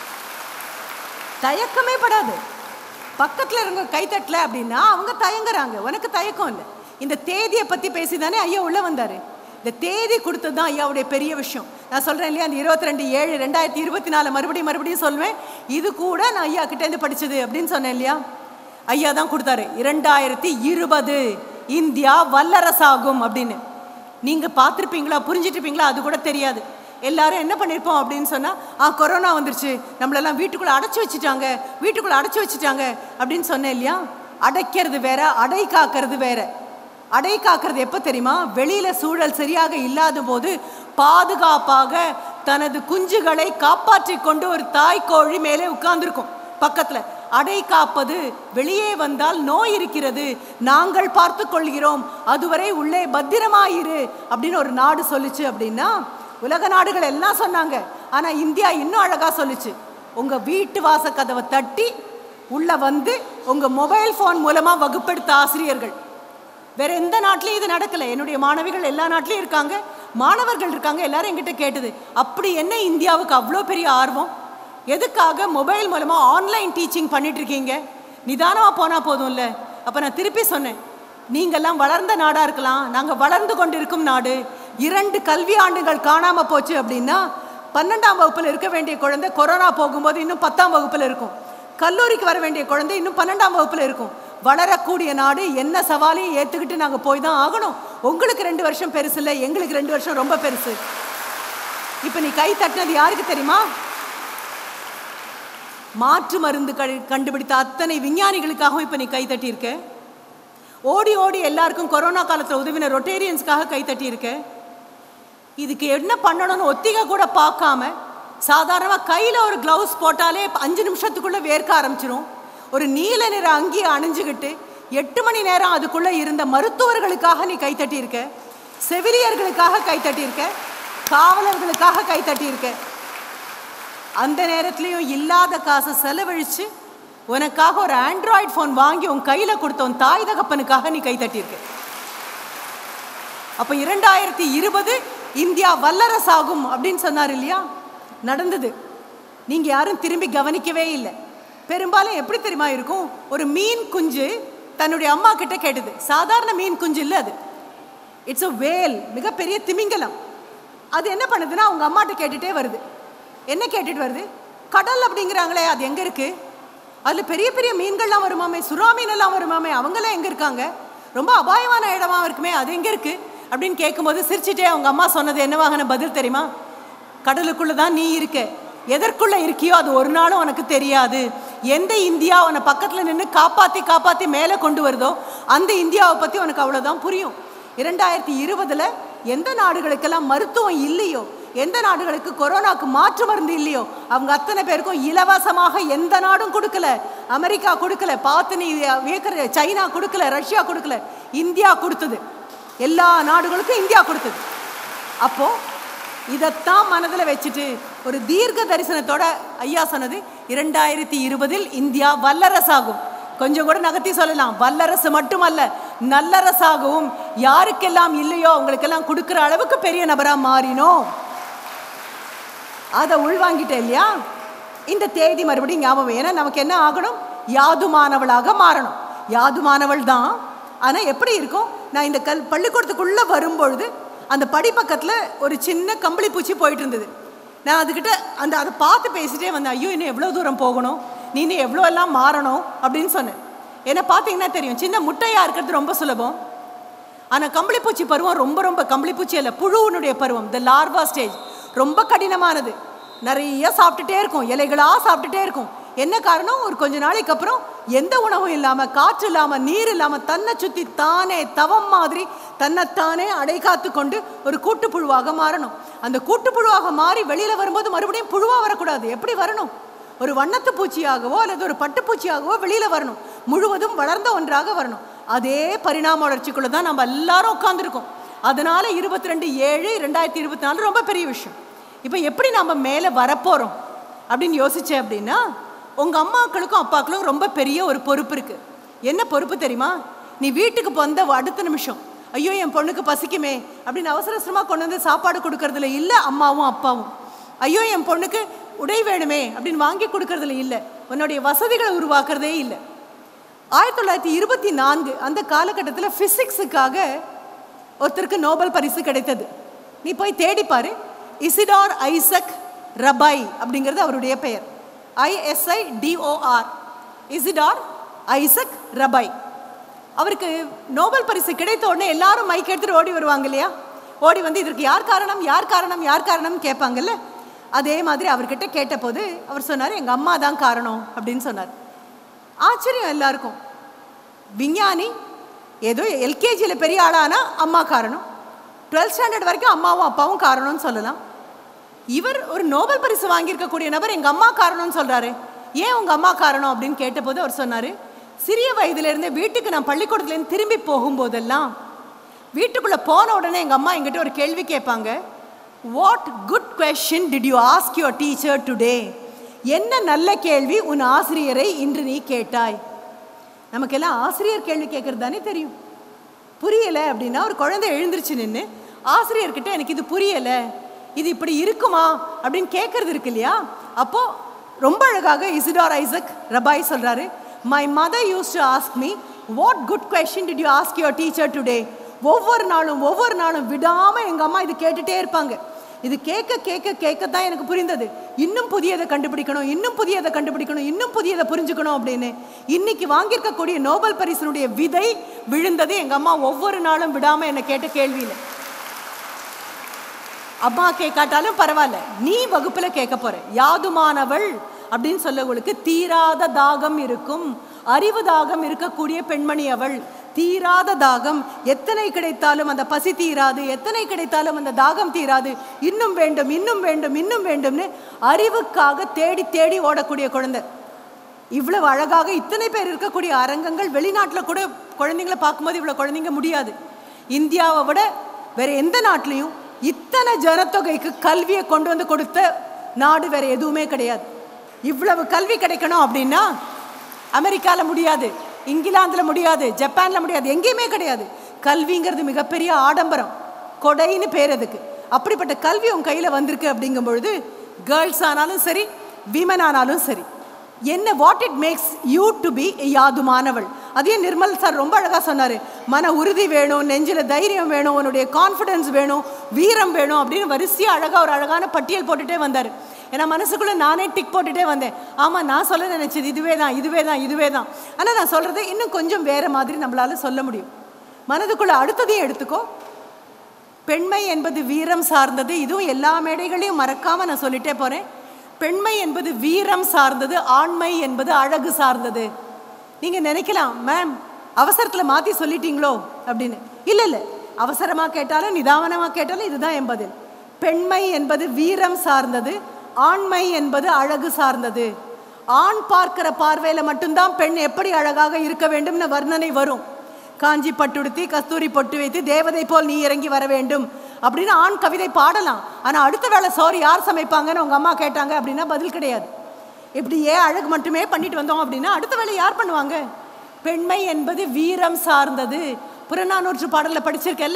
தயக்கமே படாது பக்கத்துல இருங்க கை தட்டல அப்படின்னா அவங்க தயங்குறாங்க உனக்கு தயக்கம் இல்லை இந்த தேதியை பத்தி பேசிதானே ஐயா உள்ள வந்தாரு இந்த தேதி கொடுத்தது தான் ஐயாவுடைய பெரிய விஷயம் நான் சொல்றேன் இல்லையா அந்த இருபத்தி ரெண்டு ஏழு ரெண்டாயிரத்தி இருபத்தி நாலு மறுபடியும் மறுபடியும் சொல்வேன் இது கூட நான் ஐயா கிட்ட இருந்து படிச்சது அப்படின்னு சொன்னேன் இல்லையா ஐயா தான் கொடுத்தாரு இரண்டாயிரத்தி இருபது இந்தியா வல்லரசாகும் அப்படின்னு நீங்க பார்த்துருப்பீங்களா புரிஞ்சிட்ருப்பீங்களா அது கூட தெரியாது எல்லாரும் என்ன பண்ணியிருப்போம் அப்படின்னு சொன்னால் ஆ கொரோனா வந்துருச்சு நம்மளெல்லாம் வீட்டுக்குள்ளே அடைச்சி வச்சுட்டாங்க வீட்டுக்குள்ளே அடைச்சி வச்சுட்டாங்க அப்படின்னு சொன்னேன் இல்லையா அடைக்கிறது வேற அடை காக்கிறது வேற அடை காக்கிறது எப்போ தெரியுமா வெளியில சூழல் சரியாக இல்லாத போது பாதுகாப்பாக தனது குஞ்சுகளை காப்பாற்றி கொண்டு ஒரு தாய் கோழி மேலே உட்கார்ந்துருக்கும் பக்கத்துல அடை காப்பது வெளியே வந்தால் நோய் இருக்கிறது நாங்கள் பார்த்து கொள்கிறோம் அதுவரை உள்ளே பத்திரமாயிரு அப்படின்னு ஒரு நாடு சொல்லுச்சு அப்படின்னா உலக நாடுகள் எல்லாம் சொன்னாங்க ஆனா இந்தியா இன்னும் அழகா சொல்லுச்சு உங்க வீட்டு வாச கதவை தட்டி உள்ள வந்து உங்க மொபைல் ஃபோன் மூலமா வகுப்பெடுத்த ஆசிரியர்கள் வேற எந்த நாட்டிலையும் இது நடக்கல என்னுடைய மாணவிகள் எல்லா நாட்டிலையும் இருக்காங்க மாணவர்கள் இருக்காங்க எல்லாரும் என்கிட்ட கேட்டது அப்படி என்ன இந்தியாவுக்கு அவ்வளோ பெரிய ஆர்வம் எதுக்காக மொபைல் மூலமாக ஆன்லைன் டீச்சிங் பண்ணிட்டு இருக்கீங்க நிதானமாக போனால் போதும்ல அப்போ நான் திருப்பி சொன்னேன் நீங்கள்லாம் வளர்ந்த நாடாக இருக்கலாம் நாங்கள் வளர்ந்து கொண்டிருக்கும் நாடு இரண்டு கல்வி ஆண்டுகள் காணாமல் போச்சு அப்படின்னா பன்னெண்டாம் வகுப்பில் இருக்க வேண்டிய குழந்தை கொரோனா போகும்போது இன்னும் பத்தாம் வகுப்பில் இருக்கும் கல்லூரிக்கு வர வேண்டிய குழந்தை இன்னும் பன்னெண்டாம் வகுப்பில் இருக்கும் வளரக்கூடிய நாடு என்ன சவாலையும் ஏற்றுக்கிட்டு நாங்கள் போய் தான் ஆகணும் உங்களுக்கு ரெண்டு வருஷம் பெருசு இல்லை எங்களுக்கு ரெண்டு வருஷம் ரொம்ப பெருசு இப்போ நீ கை தட்டினது யாருக்கு தெரியுமா மாற்று மருந்து கழு கண்டுபிடித்த அத்தனை விஞ்ஞானிகளுக்காகவும் இப்போ நீ கை தட்டியிருக்க ஓடி ஓடி எல்லாருக்கும் கொரோனா காலத்தில் உதவின ரொட்டேரியன்ஸ்க்காக கை தட்டியிருக்க இதுக்கு என்ன பண்ணணும்னு ஒத்திகை கூட பார்க்காம சாதாரணமாக கையில் ஒரு க்ளவுஸ் போட்டாலே அஞ்சு நிமிஷத்துக்குள்ளே வேர்க்க ஆரம்பிச்சிரும் ஒரு நீல நிற அங்கியை அணிஞ்சுக்கிட்டு எட்டு மணி நேரம் அதுக்குள்ளே இருந்த மருத்துவர்களுக்காக நீ கை தட்டியிருக்க செவிலியர்களுக்காக கை தட்டியிருக்க காவலர்களுக்காக கை தட்டியிருக்க அந்த நேரத்துலையும் இல்லாத காசை செலவழித்து உனக்காக ஒரு ஆண்ட்ராய்டு ஃபோன் வாங்கி உன் கையில் கொடுத்த உன் தாய் தகப்பனுக்காக நீ கை தட்டியிருக்க அப்போ இரண்டாயிரத்தி இருபது இந்தியா வல்லரசாகும் அப்படின்னு சொன்னார் இல்லையா நடந்தது நீங்கள் யாரும் திரும்பி கவனிக்கவே இல்லை பெரும்பாலும் எப்படி தெரியுமா இருக்கும் ஒரு மீன் குஞ்சு தன்னுடைய அம்மா கிட்ட கேட்டது சாதாரண மீன் குஞ்சு இல்லை அது இட்ஸ் a வேல் மிகப்பெரிய திமிங்கலம் அது என்ன பண்ணுதுன்னா அவங்க அம்மாட்ட கேட்டுட்டே வருது என்ன கேட்டுட்டு வருது கடல் அப்படிங்கிறாங்களே அது எங்கே இருக்கு அதில் பெரிய பெரிய மீன்கள்லாம் வருமாமே சுறா மீனெல்லாம் வருமாமே அவங்களாம் எங்கே இருக்காங்க ரொம்ப அபாயமான இடமா இருக்குமே அது எங்கே இருக்கு அப்படின்னு கேட்கும்போது சிரிச்சிட்டே அவங்க அம்மா சொன்னது என்னவாகன பதில் தெரியுமா கடலுக்குள்ள தான் நீ இருக்க எதற்குள்ள இருக்கியோ அது ஒரு நாளும் உனக்கு தெரியாது எந்த இந்தியா உன்னை பக்கத்தில் நின்று காப்பாற்றி காப்பாற்றி மேலே கொண்டு வருதோ அந்த இந்தியாவை பற்றி உனக்கு அவ்வளோதான் புரியும் இரண்டாயிரத்தி இருபதில் எந்த நாடுகளுக்கெல்லாம் மருத்துவம் இல்லையோ எந்த நாடுகளுக்கு கொரோனாக்கு மாற்று மருந்து இல்லையோ அவங்க அத்தனை பேருக்கும் இலவசமாக எந்த நாடும் கொடுக்கல அமெரிக்கா கொடுக்கல பார்த்து நீ வியக்கிற சைனா கொடுக்கல ரஷ்யா கொடுக்கல இந்தியா கொடுத்தது எல்லா நாடுகளுக்கும் இந்தியா கொடுத்தது அப்போ இதைத்தான் மனதில் வச்சுட்டு ஒரு தீர்க்க தரிசனத்தோட ஐயா சொன்னது இரண்டாயிரத்தி இருபதில் இந்தியா வல்லரசாகும் கொஞ்சம் கூட நகர்த்தி சொல்லலாம் வல்லரசு மட்டுமல்ல நல்லரசாகவும் யாருக்கெல்லாம் இல்லையோ அவங்களுக்கெல்லாம் கொடுக்குற அளவுக்கு பெரிய நபராக மாறினோம் அதை உள்வாங்கிட்டேன் இல்லையா இந்த தேதி மறுபடியும் ஞாபகம் ஏன்னா நமக்கு என்ன ஆகணும் யாதுமானவளாக மாறணும் யாதுமானவள் தான் ஆனால் எப்படி இருக்கும் நான் இந்த கல் பள்ளிக்கூடத்துக்குள்ளே வரும்பொழுது அந்த படிப்பக்கத்தில் ஒரு சின்ன கம்பளி பூச்சி போயிட்டு இருந்தது நான் அதுக்கிட்ட அந்த அதை பார்த்து பேசிட்டே வந்தேன் ஐயோ இன்னும் எவ்வளோ தூரம் போகணும் நீ இன்னும் எவ்வளோ எல்லாம் மாறணும் அப்படின்னு சொன்னேன் ஏன்னா பார்த்தீங்கன்னா தெரியும் சின்ன முட்டையாக இருக்கிறது ரொம்ப சுலபம் ஆனால் கம்பளிப்பூச்சி பருவம் ரொம்ப ரொம்ப கம்பளிப்பூச்சி அல்ல புழுவினுடைய பருவம் த லார்வா ஸ்டேஜ் ரொம்ப கடினமானது நிறைய சாப்பிட்டுட்டே இருக்கும் இலைகளாக சாப்பிட்டுட்டே இருக்கும் என்ன காரணம் ஒரு கொஞ்ச நாளைக்கு அப்புறம் எந்த உணவும் இல்லாமல் காற்று இல்லாமல் நீர் இல்லாமல் தன்னை சுற்றி தானே தவம் மாதிரி தன்னைத்தானே அடை காத்து கொண்டு ஒரு கூட்டுப்புழுவாக மாறணும் அந்த கூட்டுப்புழுவாக மாறி வெளியில் வரும்போது மறுபடியும் புழுவாக வரக்கூடாது எப்படி வரணும் ஒரு வண்ணத்து பூச்சியாகவோ அல்லது ஒரு பட்டுப்பூச்சியாகவோ வெளியில் வரணும் முழுவதும் வளர்ந்த ஒன்றாக வரணும் அதே பரிணாம வளர்ச்சிக்குள்ளே தான் நம்ம எல்லாரும் உட்காந்துருக்கோம் அதனால இருபத்தி ரெண்டு ஏழு ரெண்டாயிரத்தி இருபத்தி நாலு ரொம்ப பெரிய விஷயம் இப்போ எப்படி நம்ம மேலே வரப்போகிறோம் அப்படின்னு யோசிச்சேன் அப்படின்னா உங்கள் அம்மாக்களுக்கும் அப்பாக்களுக்கும் ரொம்ப பெரிய ஒரு பொறுப்பு இருக்குது என்ன பொறுப்பு தெரியுமா நீ வீட்டுக்கு வந்த அடுத்த நிமிஷம் ஐயோ என் பொண்ணுக்கு பசிக்குமே அப்படின்னு அவசர அவசரமாக கொண்டு வந்து சாப்பாடு கொடுக்கறதுல இல்லை அம்மாவும் அப்பாவும் ஐயோ என் பொண்ணுக்கு உடை வேணுமே அப்படின்னு வாங்கி கொடுக்கறதுல இல்லை உன்னுடைய வசதிகளை உருவாக்குறதே இல்லை ஆயிரத்தி தொள்ளாயிரத்தி இருபத்தி நான்கு அந்த காலகட்டத்தில் ஃபிசிக்ஸுக்காக ஒருத்தருக்கு நோபல் பரிசு கிடைத்தது நீ போய் தேடி பாரு இசிடார் ஐசக் ரபை அப்படிங்கிறது அவருடைய பெயர் I S I D O R Isidor Isaac Rabi அவருக்கு நோபல் பரிசு கிடைத்த உடனே எல்லாரும் மைக் எடுத்துட்டு ஓடி வருவாங்க இல்லையா ஓடி வந்து இதற்கு யார் காரணம் யார் காரணம் யார் காரணம் கேட்பாங்கல்ல அதே மாதிரி அவர்கிட்ட கேட்டபோது அவர் சொன்னார் எங்கள் அம்மா தான் காரணம் அப்படின்னு சொன்னார் ஆச்சரியம் எல்லாருக்கும் விஞ்ஞானி ஏதோ எல்கேஜியில் பெரிய ஆளானா அம்மா காரணம் டுவெல்த் ஸ்டாண்டர்ட் வரைக்கும் அம்மாவும் அப்பாவும் காரணம்னு சொல்லலாம் இவர் ஒரு நோபல் பரிசு வாங்கியிருக்கக்கூடிய நபர் எங்கள் அம்மா காரணம்னு சொல்கிறாரு ஏன் உங்கள் அம்மா காரணம் அப்படின்னு கேட்டபோது அவர் சொன்னார் சிறிய வயதிலிருந்தே வீட்டுக்கு நான் பள்ளிக்கூடத்துலேருந்து திரும்பி போகும்போதெல்லாம் வீட்டுக்குள்ளே போன உடனே எங்கள் அம்மா எங்கிட்ட ஒரு கேள்வி கேட்பாங்க what good question did you ask your teacher today என்ன நல்ல கேள்வி உன் ஆசிரியரை இன்று நீ கேட்டாய் நமக்கெல்லாம் ஆசிரியர் கேள்வி கேட்குறது தானே தெரியும் புரியலை அப்படின்னா ஒரு குழந்தை எழுந்திருச்சு நின்று ஆசிரியர்கிட்ட எனக்கு இது புரியலை இது இப்படி இருக்குமா அப்படின்னு கேட்கறது இருக்கு இல்லையா அப்போ ரொம்ப அழகாக இசிடார் ஐசக் ரபாய் சொல்றாரு my mother use to ask me what good question did you ask your teacher today ஒவ்வொரு நாளும் ஒவ்வொரு நாளும் விடாம எங்க அம்மா இது கேட்டுட்டே இருப்பாங்க இது கேட்க கேட்க கேட்க தான் எனக்கு புரிந்தது இன்னும் புதியதை கண்டுபிடிக்கணும் இன்னும் புதியதை கண்டுபிடிக்கணும் இன்னும் புதியதை புரிஞ்சுக்கணும் அப்படின்னு இன்னைக்கு வாங்கியிருக்கக்கூடிய நோபல் பரிசனுடைய விதை விழுந்தது எங்க அம்மா ஒவ்வொரு நாளும் விடாம என்னை கேட்ட கேள்வியில அம்மா கேட்காட்டாலும் பரவாயில்ல நீ வகுப்புல கேட்க போற யாதுமானவள் அப்படின்னு சொல்லவங்களுக்கு தீராத தாகம் இருக்கும் அறிவு தாகம் இருக்கக்கூடிய பெண்மணி அவள் தீராத தாகம் எத்தனை கிடைத்தாலும் அந்த பசி தீராது எத்தனை கிடைத்தாலும் அந்த தாகம் தீராது இன்னும் வேண்டும் இன்னும் வேண்டும் இன்னும் வேண்டும்னு அறிவுக்காக தேடி தேடி ஓடக்கூடிய குழந்தை இவ்வளவு அழகாக இத்தனை பேர் இருக்கக்கூடிய அரங்கங்கள் வெளிநாட்டில் கூட குழந்தைங்களை பார்க்கும்போது இவ்வளோ குழந்தைங்க முடியாது இந்தியாவை விட வேற எந்த நாட்டிலையும் இத்தனை ஜனத்தொகைக்கு கல்வியை கொண்டு வந்து கொடுத்த நாடு வேற எதுவுமே கிடையாது இவ்வளவு கல்வி கிடைக்கணும் அப்படின்னா அமெரிக்காவில் முடியாது இங்கிலாந்தில் முடியாது ஜப்பானில் முடியாது எங்கேயுமே கிடையாது கல்விங்கிறது மிகப்பெரிய ஆடம்பரம் கொடைன்னு பேர் அதுக்கு அப்படிப்பட்ட கல்வி உன் கையில் வந்திருக்கு அப்படிங்கும் பொழுது கேர்ள்ஸ் ஆனாலும் சரி விமன் ஆனாலும் சரி என்ன what it makes you to be யாதுமானவள் அதையும் நிர்மல் சார் ரொம்ப அழகாக சொன்னார் மன உறுதி வேணும் நெஞ்சில் தைரியம் வேணும் உன்னுடைய கான்ஃபிடன்ஸ் வேணும் வீரம் வேணும் அப்படின்னு வரிசையாக அழகாக ஒரு அழகான பட்டியல் போட்டுட்டே வந்தார் ஏன்னா மனசுக்குள்ளே நானே டிக் போட்டுட்டே வந்தேன் ஆமாம் நான் சொல்ல நினச்சது இதுவே தான் இதுவே தான் இதுவே தான் ஆனால் நான் சொல்கிறது இன்னும் கொஞ்சம் வேறு மாதிரி நம்மளால சொல்ல முடியும் மனதுக்குள்ளே அடுத்ததையும் எடுத்துக்கோ பெண்மை என்பது வீரம் சார்ந்தது இதுவும் எல்லா மேடைகளையும் மறக்காம நான் சொல்லிட்டே போறேன் பெண்மை என்பது வீரம் சார்ந்தது ஆண்மை என்பது அழகு சார்ந்தது நீங்க நினைக்கலாம் மேம் அவசரத்துல மாத்தி சொல்லிட்டீங்களோ அப்படின்னு இல்ல இல்ல அவசரமா கேட்டாலும் நிதானமா கேட்டாலும் இதுதான் என் பதில் பெண்மை என்பது வீரம் சார்ந்தது ஆண்மை என்பது அழகு சார்ந்தது ஆண் பார்க்கிற பார்வையில மட்டும்தான் பெண் எப்படி அழகாக இருக்க வேண்டும்னு வர்ணனை வரும் காஞ்சி பட்டுடுத்தி கஸ்தூரி பொட்டு வைத்து தேவதை போல் நீ இறங்கி வர வேண்டும் அப்படின்னு ஆண் கவிதை பாடலாம் ஆனா அடுத்த வேளை சோறு யார் சமைப்பாங்கன்னு உங்க அம்மா கேட்டாங்க அப்படின்னா பதில் கிடையாது இப்படி ஏன் அழகு மட்டுமே பண்ணிட்டு வந்தோம் அப்படின்னா அடுத்த வேளை யார் பண்ணுவாங்க பெண்மை என்பது வீரம் சார்ந்தது புறநானூற்று பாடல்ல படிச்சிருக்கல்ல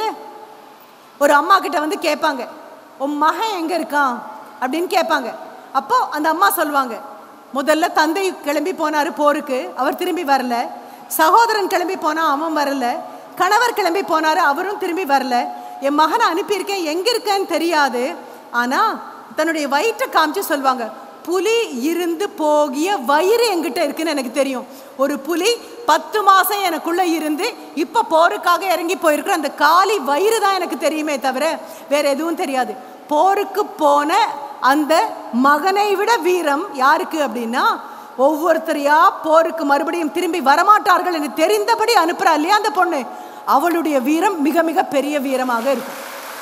ஒரு அம்மா கிட்ட வந்து கேட்பாங்க உன் மகன் எங்க இருக்கான் அப்படின்னு கேட்பாங்க அப்போ அந்த அம்மா சொல்லுவாங்க முதல்ல தந்தை கிளம்பி போனாரு போருக்கு அவர் திரும்பி வரல சகோதரன் கிளம்பி போனா அவன் வரல கணவர் கிளம்பி போனாரு அவரும் திரும்பி வரல என் மகனை அனுப்பியிருக்கேன் எங்க இருக்கேன்னு தெரியாது ஆனா தன்னுடைய வயிற்றை காமிச்சு சொல்லுவாங்க புலி இருந்து போகிய வயிறு என்கிட்ட இருக்குன்னு எனக்கு தெரியும் ஒரு புலி பத்து மாசம் எனக்குள்ள இருந்து இப்ப போருக்காக இறங்கி போயிருக்கிற அந்த காலி வயிறு தான் எனக்கு தெரியுமே தவிர வேற எதுவும் தெரியாது போருக்கு போன அந்த மகனை விட வீரம் யாருக்கு அப்படின்னா ஒவ்வொருத்தரையா போருக்கு மறுபடியும் திரும்பி வரமாட்டார்கள் என்று தெரிந்தபடி அனுப்புறா இல்லையா அந்த பொண்ணு அவளுடைய வீரம் மிக மிக பெரிய வீரமாக இருக்கும்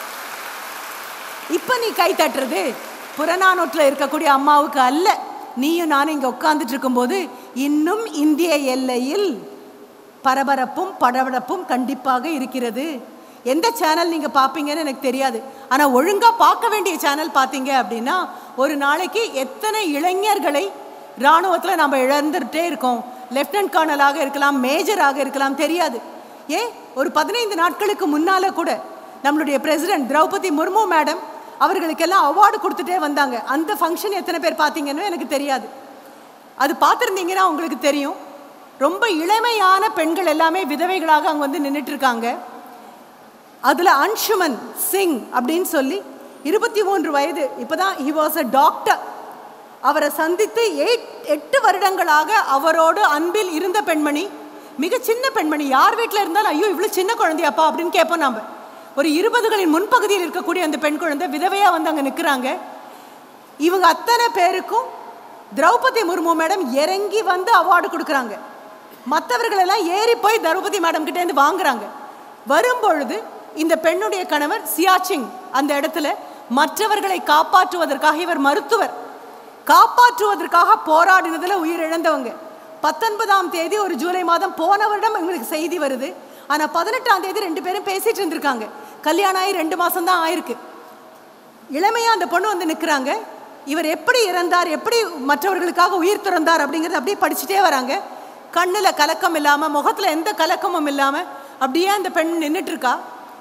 இப்ப நீ கை தட்டுறது புறநானூற்றில் இருக்கக்கூடிய அம்மாவுக்கு அல்ல நீயும் நானும் இங்க உட்கார்ந்துட்டு இருக்கும்போது இன்னும் இந்திய எல்லையில் பரபரப்பும் படபடப்பும் கண்டிப்பாக இருக்கிறது எந்த சேனல் நீங்க பார்ப்பீங்கன்னு எனக்கு தெரியாது ஆனா ஒழுங்கா பார்க்க வேண்டிய சேனல் பார்த்தீங்க அப்படின்னா ஒரு நாளைக்கு எத்தனை இளைஞர்களை இராணுவத்தில் நம்ம இழந்துட்டே இருக்கோம் லெப்டினன்ட் கர்னலாக இருக்கலாம் மேஜராக இருக்கலாம் தெரியாது ஏன் ஒரு பதினைந்து நாட்களுக்கு முன்னால கூட நம்மளுடைய பிரசிடென்ட் திரௌபதி முர்மு மேடம் அவர்களுக்கெல்லாம் அவார்டு கொடுத்துட்டே வந்தாங்க அந்த ஃபங்க்ஷன் எத்தனை பேர் பார்த்தீங்கன்னு எனக்கு தெரியாது அது பார்த்துருந்தீங்கன்னா உங்களுக்கு தெரியும் ரொம்ப இளமையான பெண்கள் எல்லாமே விதவைகளாக அங்கே வந்து நின்றுட்டு இருக்காங்க அதில் அன்ஷுமன் சிங் அப்படின்னு சொல்லி இருபத்தி மூன்று வயது இப்போதான் ஹி வாஸ் அ டாக்டர் அவரை சந்தித்து எயிட் எட்டு வருடங்களாக அவரோடு அன்பில் இருந்த பெண்மணி மிக சின்ன பெண்மணி யார் வீட்டில் இருந்தாலும் ஐயோ இவ்வளோ சின்ன குழந்தையாப்பா அப்படின்னு கேட்போம் நாம் ஒரு இருபதுகளின் முன்பகுதியில் இருக்கக்கூடிய அந்த பெண் குழந்தை விதவையாக வந்து அங்கே நிற்கிறாங்க இவங்க அத்தனை பேருக்கும் திரௌபதி முர்மு மேடம் இறங்கி வந்து அவார்டு கொடுக்குறாங்க மற்றவர்கள் எல்லாம் ஏறி போய் திரௌபதி மேடம் கிட்டேருந்து வாங்குறாங்க வரும்பொழுது இந்த பெண்ணுடைய கணவர் சியாச்சிங் அந்த இடத்துல மற்றவர்களை காப்பாற்றுவதற்காக இவர் மருத்துவர் காப்பாற்றுவதற்காக போராடினதுல உயிரிழந்தவங்க பத்தொன்பதாம் தேதி ஒரு ஜூலை மாதம் போன வருடம் எங்களுக்கு செய்தி வருது ஆனா பதினெட்டாம் தேதி ரெண்டு பேரும் பேசிட்டு இருந்திருக்காங்க கல்யாணம் ஆகி ரெண்டு மாசம் தான் ஆயிருக்கு இளமையா அந்த பொண்ணு வந்து நிற்கிறாங்க இவர் எப்படி இறந்தார் எப்படி மற்றவர்களுக்காக உயிர் துறந்தார் அப்படிங்கிறத அப்படியே படிச்சுட்டே வராங்க கண்ணுல கலக்கம் இல்லாம முகத்துல எந்த கலக்கமும் இல்லாம அப்படியே அந்த பெண் நின்றுட்டு இருக்கா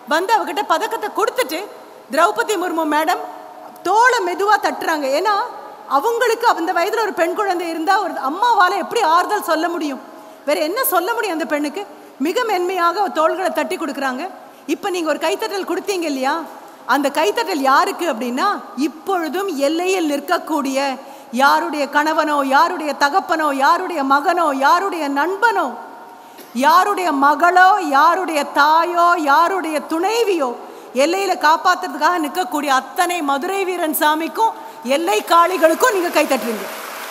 வந்து அவகிட்ட பதக்கத்தை கொடுத்துட்டு திரௌபதி முர்மு மேடம் தோலை மெதுவாக தட்டுறாங்க ஏன்னா அவங்களுக்கு அந்த வயதில் ஒரு பெண் குழந்தை இருந்தால் ஒரு அம்மாவால் எப்படி ஆறுதல் சொல்ல முடியும் வேற என்ன சொல்ல முடியும் அந்த பெண்ணுக்கு மிக மென்மையாக தோள்களை தட்டி கொடுக்குறாங்க இப்போ நீங்கள் ஒரு கைத்தட்டல் கொடுத்தீங்க இல்லையா அந்த கைத்தட்டல் யாருக்கு அப்படின்னா இப்பொழுதும் எல்லையில் நிற்கக்கூடிய யாருடைய கணவனோ யாருடைய தகப்பனோ யாருடைய மகனோ யாருடைய நண்பனோ யாருடைய மகளோ யாருடைய தாயோ யாருடைய துணைவியோ எல்லையில காப்பாத்துறதுக்காக நிற்கக்கூடிய அத்தனை மதுரை வீரன் சாமிக்கும் எல்லை காளிகளுக்கும் நீங்க கை தட்டுறீங்க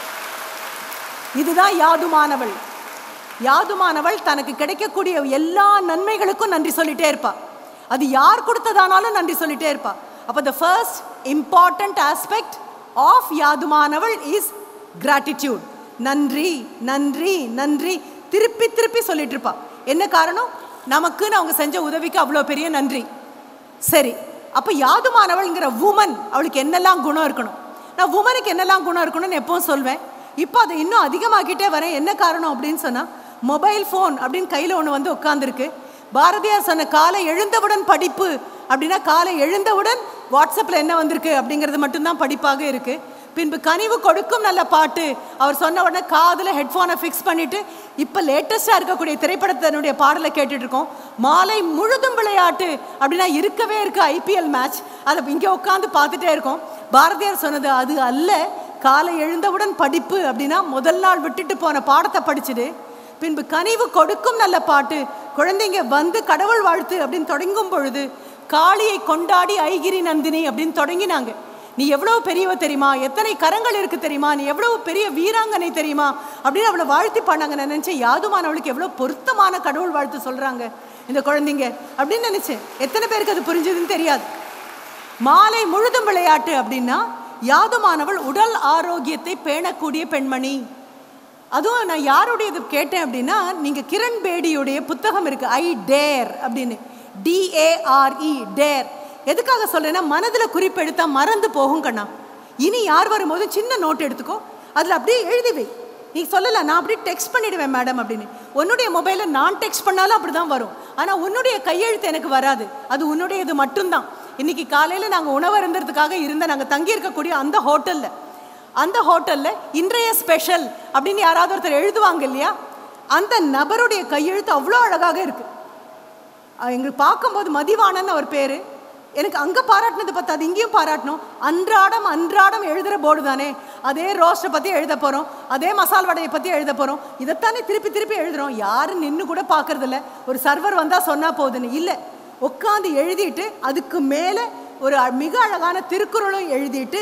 இதுதான் யாதுமானவள் யாதுமானவள் தனக்கு கிடைக்கக்கூடிய எல்லா நன்மைகளுக்கும் நன்றி சொல்லிட்டே இருப்பா அது யார் கொடுத்ததானாலும் நன்றி சொல்லிட்டே இருப்பா அப்போ the first important aspect of யாதுமானவள் இஸ் gratitude நன்றி நன்றி நன்றி திருப்பி திருப்பி சொல்லிட்டு இருப்பா என்ன காரணம் நமக்குன்னு அவங்க செஞ்ச உதவிக்கு அவ்வளோ பெரிய நன்றி சரி அப்போ யாதுமானவள்ங்கிற உமன் அவளுக்கு என்னெல்லாம் குணம் இருக்கணும் நான் உமனுக்கு என்னெல்லாம் குணம் இருக்கணும்னு எப்பவும் சொல்வேன் இப்போ அதை இன்னும் அதிகமாக்கிட்டே வரேன் என்ன காரணம் அப்படின்னு சொன்னால் மொபைல் ஃபோன் அப்படின்னு கையில் ஒன்று வந்து உட்காந்துருக்கு பாரதியார் சொன்ன காலை எழுந்தவுடன் படிப்பு அப்படின்னா காலை எழுந்தவுடன் வாட்ஸ்அப்பில் என்ன வந்திருக்கு அப்படிங்கிறது மட்டும்தான் படிப்பாக இருக்குது பின்பு கனிவு கொடுக்கும் நல்ல பாட்டு அவர் சொன்ன உடனே காதில் ஹெட்ஃபோனை ஃபிக்ஸ் பண்ணிட்டு இப்போ லேட்டஸ்ட்டாக இருக்கக்கூடிய திரைப்படத்தினுடைய பாடலை கேட்டுட்டு இருக்கோம் மாலை முழுதும் விளையாட்டு அப்படின்னா இருக்கவே இருக்கு ஐபிஎல் மேட்ச் அதை இங்கே உட்காந்து பார்த்துட்டே இருக்கோம் பாரதியார் சொன்னது அது அல்ல காலை எழுந்தவுடன் படிப்பு அப்படின்னா முதல் நாள் விட்டுட்டு போன பாடத்தை படிச்சுடு பின்பு கனிவு கொடுக்கும் நல்ல பாட்டு குழந்தைங்க வந்து கடவுள் வாழ்த்து அப்படின்னு தொடங்கும் பொழுது காளியை கொண்டாடி ஐகிரி நந்தினி அப்படின்னு தொடங்கினாங்க நீ எவ்வளவு பெரியவ தெரியுமா எத்தனை கரங்கள் இருக்கு தெரியுமா நீ எவ்வளவு பெரிய வீராங்கனை தெரியுமா அப்படின்னு அவளை வாழ்த்தி பாண்டாங்க நான் நினைச்சேன் யாதுமானவளுக்கு எவ்வளவு பொருத்தமான கடவுள் வாழ்த்து சொல்றாங்க இந்த குழந்தைங்க அப்படின்னு நினைச்சேன் எத்தனை பேருக்கு அது புரிஞ்சதுன்னு தெரியாது மாலை முழுதும் விளையாட்டு அப்படின்னா யாதுமானவள் உடல் ஆரோக்கியத்தை பேணக்கூடிய பெண்மணி அதுவும் நான் யாருடைய இது கேட்டேன் அப்படின்னா நீங்கள் கிரண் பேடியுடைய புத்தகம் இருக்கு ஐ டேர் அப்படின்னு டிஏஆர்இ டேர் எதுக்காக சொல்றேன்னா மனதில் குறிப்பெடுத்தா மறந்து போகும் கண்ணா இனி யார் வரும்போது சின்ன நோட் எடுத்துக்கோ அதில் அப்படியே எழுதி வை நீ சொல்லல நான் அப்படியே டெக்ஸ்ட் பண்ணிடுவேன் மேடம் அப்படின்னு உன்னுடைய மொபைலில் நான் டெக்ஸ்ட் பண்ணாலும் அப்படி தான் வரும் ஆனால் உன்னுடைய கையெழுத்து எனக்கு வராது அது உன்னுடைய இது மட்டும்தான் இன்னைக்கு காலையில் நாங்கள் உணவு அருந்துறதுக்காக இருந்த நாங்கள் தங்கி இருக்கக்கூடிய அந்த ஹோட்டலில் அந்த ஹோட்டலில் இன்றைய ஸ்பெஷல் அப்படின்னு யாராவது ஒருத்தர் எழுதுவாங்க இல்லையா அந்த நபருடைய கையெழுத்து அவ்வளோ அழகாக இருக்கு அஹ் எங்களுக்கு பார்க்கும்போது மதிவாணன் அவர் பேர் எனக்கு அங்கே பாராட்டினது பார்த்தா அது இங்கேயும் பாராட்டணும் அன்றாடம் அன்றாடம் எழுதுகிற போர்டு தானே அதே ரோஸ்ட்டை பற்றி எழுத போகிறோம் அதே மசால் வடையை பற்றி எழுத போகிறோம் இதைத்தானே திருப்பி திருப்பி எழுதுகிறோம் யாரும் நின்று கூட பார்க்கறதில்ல ஒரு சர்வர் வந்தால் சொன்னால் போகுதுன்னு இல்லை உட்காந்து எழுதிட்டு அதுக்கு மேலே ஒரு அ- மிக அழகான திருக்குறளும் எழுதிட்டு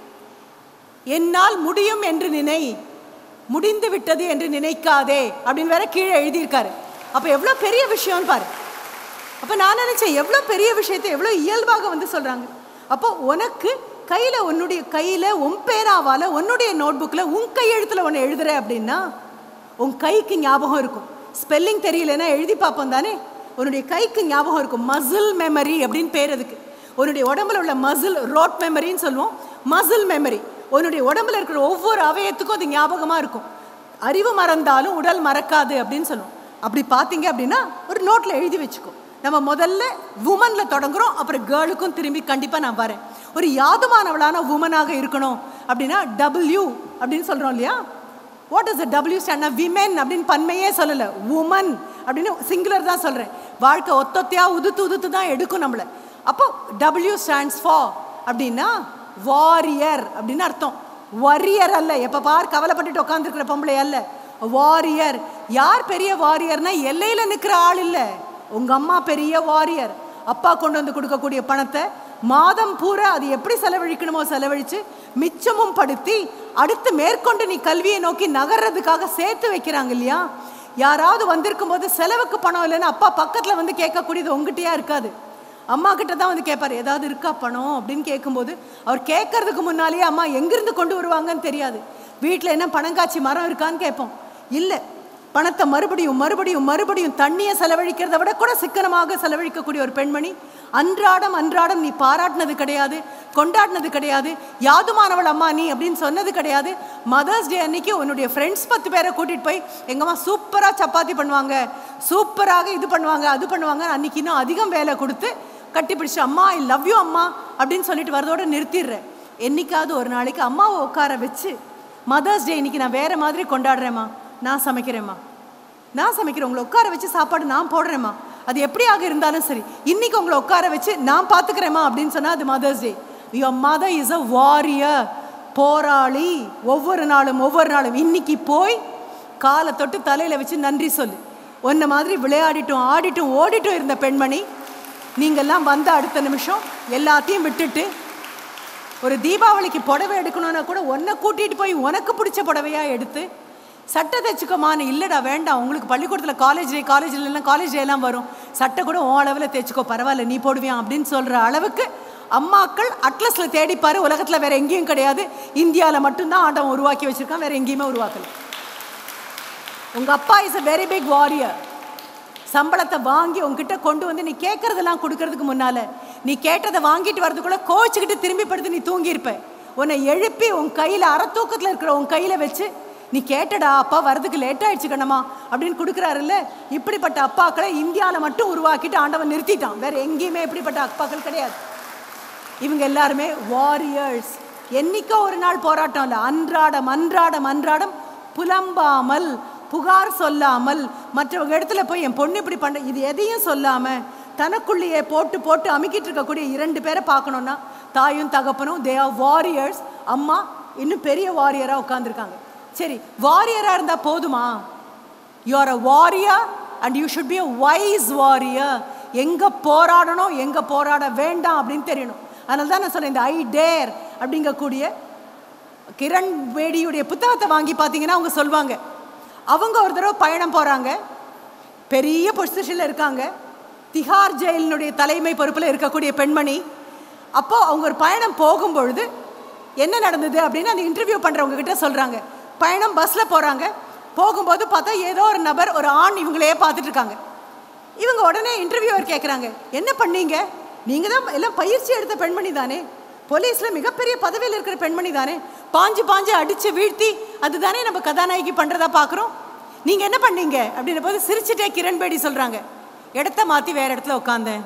என்னால் முடியும் என்று நினை முடிந்து விட்டது என்று நினைக்காதே அப்படின்னு வேற கீழே எழுதியிருக்காரு அப்போ எவ்வளோ பெரிய விஷயம்னு பாரு அப்போ நான் நினச்சேன் எவ்வளோ பெரிய விஷயத்தை எவ்வளோ இயல்பாக வந்து சொல்கிறாங்க அப்போ உனக்கு கையில் உன்னுடைய கையில் உன் பேராவால் உன்னுடைய நோட்புக்கில் உன் கையெழுத்தில் ஒன்று எழுதுற அப்படின்னா உன் கைக்கு ஞாபகம் இருக்கும் ஸ்பெல்லிங் தெரியலன்னா எழுதி பார்ப்போம் தானே உன்னுடைய கைக்கு ஞாபகம் இருக்கும் மசில் மெமரி அப்படின்னு பேர் அதுக்கு உன்னுடைய உடம்புல உள்ள மசில் ரோட் மெமரின்னு சொல்லுவோம் மசில் மெமரி உன்னுடைய உடம்புல இருக்கிற ஒவ்வொரு அவயத்துக்கும் அது ஞாபகமாக இருக்கும் அறிவு மறந்தாலும் உடல் மறக்காது அப்படின்னு சொல்லுவோம் அப்படி பார்த்தீங்க அப்படின்னா ஒரு நோட்டில் எழுதி வச்சுக்கோ நம்ம முதல்ல உமனில் தொடங்குறோம் அப்புறம் கேர்ளுக்கும் திரும்பி கண்டிப்பாக நான் வரேன் ஒரு யாதுமானவளான உமனாக இருக்கணும் அப்படின்னா டபிள்யூ அப்படின்னு சொல்கிறோம் இல்லையா what is the W stand women அப்படின்னு பன்மையே சொல்லலை உமன் அப்படின்னு சிங்குலர் தான் சொல்கிறேன் வாழ்க்கை ஒத்தொத்தையாக உதுத்து உதுத்து தான் எடுக்கும் நம்மளை அப்போ டபிள்யூ ஸ்டாண்ட்ஸ் ஃபார் அப்படின்னா வாரியர் அப்படின்னு அர்த்தம் வரியர் அல்ல எப்போ பார் கவலைப்பட்டுட்டு உட்காந்துருக்கிற பொம்பளை அல்ல வாரியர் யார் பெரிய வாரியர்னா எல்லையில் நிற்கிற ஆள் இல்லை உங்கள் அம்மா பெரிய வாரியர் அப்பா கொண்டு வந்து கொடுக்கக்கூடிய பணத்தை மாதம் பூரா அது எப்படி செலவழிக்கணுமோ செலவழித்து மிச்சமும் படுத்தி அடுத்து மேற்கொண்டு நீ கல்வியை நோக்கி நகர்றதுக்காக சேர்த்து வைக்கிறாங்க இல்லையா யாராவது வந்திருக்கும் போது செலவுக்கு பணம் இல்லைன்னு அப்பா பக்கத்தில் வந்து கேட்கக்கூடியது உங்ககிட்டயா இருக்காது அம்மா கிட்ட தான் வந்து கேட்பார் ஏதாவது இருக்கா பணம் அப்படின்னு கேட்கும்போது அவர் கேட்கறதுக்கு முன்னாலேயே அம்மா எங்கிருந்து கொண்டு வருவாங்கன்னு தெரியாது வீட்டில் என்ன பணங்காட்சி மரம் இருக்கான்னு கேட்போம் இல்லை பணத்தை மறுபடியும் மறுபடியும் மறுபடியும் தண்ணியை செலவழிக்கிறத விட கூட சிக்கனமாக செலவழிக்கக்கூடிய ஒரு பெண்மணி அன்றாடம் அன்றாடம் நீ பாராட்டினது கிடையாது கொண்டாடினது கிடையாது யாதுமானவள் அம்மா நீ அப்படின்னு சொன்னது கிடையாது மதர்ஸ் டே அன்னைக்கு உன்னுடைய ஃப்ரெண்ட்ஸ் பத்து பேரை கூட்டிகிட்டு போய் எங்கம்மா சூப்பராக சப்பாத்தி பண்ணுவாங்க சூப்பராக இது பண்ணுவாங்க அது பண்ணுவாங்க அன்னைக்கு இன்னும் அதிகம் வேலை கொடுத்து கட்டிப்பிடிச்சு அம்மா ஐ லவ் யூ அம்மா அப்படின்னு சொல்லிட்டு வரதோட நிறுத்திடுறேன் என்னைக்காவது ஒரு நாளைக்கு அம்மாவை உட்கார வச்சு மதர்ஸ் டே இன்னைக்கு நான் வேற மாதிரி கொண்டாடுறேம்மா நான் சமைக்கிறேம்மா நான் சமைக்கிறேன் உங்களை உட்கார வச்சு சாப்பாடு நான் போடுறேம்மா அது எப்படியாக இருந்தாலும் சரி இன்னைக்கு உங்களை உட்கார வச்சு நான் பார்த்துக்கிறேம்மா அப்படின்னு சொன்னால் அது mother's day your mother is a warrior போராளி ஒவ்வொரு நாளும் ஒவ்வொரு நாளும் இன்னைக்கு போய் காலை தொட்டு தலையில் வச்சு நன்றி சொல்லு உன்ன மாதிரி விளையாடிட்டும் ஆடிட்டும் ஓடிட்டும் இருந்த பெண்மணி நீங்கள்லாம் வந்த அடுத்த நிமிஷம் எல்லாத்தையும் விட்டுட்டு ஒரு தீபாவளிக்கு புடவை எடுக்கணும்னா கூட உன்னை கூட்டிகிட்டு போய் உனக்கு பிடிச்ச புடவையாக எடுத்து சட்டை தைச்சுக்கோமான்னு இல்லைடா வேண்டாம் உங்களுக்கு பள்ளிக்கூடத்தில் காலேஜ் டே காலேஜில் எல்லாம் காலேஜ் டே எல்லாம் வரும் சட்டை கூட உன் அளவில் தைச்சுக்கோ பரவாயில்ல நீ போடுவியான் அப்படின்னு சொல்கிற அளவுக்கு அம்மாக்கள் அட்லஸில் தேடிப்பாரு உலகத்தில் வேற எங்கேயும் கிடையாது இந்தியாவில் மட்டும்தான் ஆண்டவன் உருவாக்கி வச்சிருக்கான் வேற எங்கேயுமே உருவாக்கல உங்க அப்பா is a very big warrior சம்பளத்தை வாங்கி உங்ககிட்ட கொண்டு வந்து நீ கேட்கறதெல்லாம் கொடுக்கறதுக்கு முன்னால நீ கேட்டதை வாங்கிட்டு வரதுக்குள்ள கோச்சிக்கிட்டு திரும்பி படுத்து நீ தூங்கியிருப்ப உன்னை எழுப்பி உன் கையில அறத்தூக்கத்துல இருக்கிற உன் கையில வச்சு நீ கேட்டடா அப்பா வரதுக்கு லேட் ஆயிடுச்சு கண்ணம்மா அப்படின்னு கொடுக்குறாருல்ல இப்படிப்பட்ட அப்பாக்களை இந்தியாவில் மட்டும் உருவாக்கிட்டு ஆண்டவன் நிறுத்திட்டான் வேற எங்கேயுமே இப்படிப்பட்ட அப்பாக்கள் கிடையாது இவங்க எல்லாருமே வாரியர்ஸ் என்னைக்கோ ஒரு நாள் போராட்டம் இல்லை அன்றாடம் அன்றாடம் அன்றாடம் புலம்பாமல் புகார் சொல்லாமல் மற்றவங்க இடத்துல போய் என் பொண்ணு இப்படி பண்ண இது எதையும் சொல்லாம தனக்குள்ளேயே போட்டு போட்டு அமுக்கிட்டு இருக்கக்கூடிய இரண்டு பேரை பார்க்கணும்னா தாயும் தகப்பனும் தே ஆர் வாரியர்ஸ் அம்மா இன்னும் பெரிய வாரியராக உட்காந்துருக்காங்க சரி வாரியராக இருந்தால் போதுமா you are a warrior and you should be a wise warrior எங்கே போராடணும் எங்கே போராட வேண்டாம் அப்படின்னு தெரியணும் அதனால தான் நான் சொன்னேன் இந்த ஐ டேர் அப்படிங்கக்கூடிய கிரண் பேடியுடைய புத்தகத்தை வாங்கி பார்த்தீங்கன்னா அவங்க சொல்லுவாங்க அவங்க ஒரு தடவை பயணம் போகிறாங்க பெரிய பொசிஷனில் இருக்காங்க திஹார் ஜெயிலினுடைய தலைமை பொறுப்பில் இருக்கக்கூடிய பெண்மணி அப்போ அவங்க ஒரு பயணம் போகும்பொழுது என்ன நடந்தது அப்படின்னு அந்த இன்டர்வியூ பண்ணுறவங்க கிட்ட சொல்கிறாங்க பயணம் பஸ்ஸில் போகிறாங்க போகும்போது பார்த்தா ஏதோ ஒரு நபர் ஒரு ஆண் இவங்களையே பார்த்துட்டு இருக்காங்க இவங்க உடனே இன்டர்வியூவர் கேட்குறாங்க என்ன பண்ணீங்க நீங்கள் தான் எல்லாம் பயிற்சி எடுத்த பெண்மணி தானே போலீஸில் மிகப்பெரிய பதவியில் இருக்கிற பெண்மணி தானே பாஞ்சு பாஞ்சு அடித்து வீழ்த்தி அதுதானே நம்ம கதாநாயகி பண்ணுறதா பார்க்குறோம் நீங்கள் என்ன பண்ணீங்க அப்படின்ற போது சிரிச்சுட்டே கிரண் பேடி சொல்கிறாங்க இடத்த மாற்றி வேறு இடத்துல உட்காந்தேன்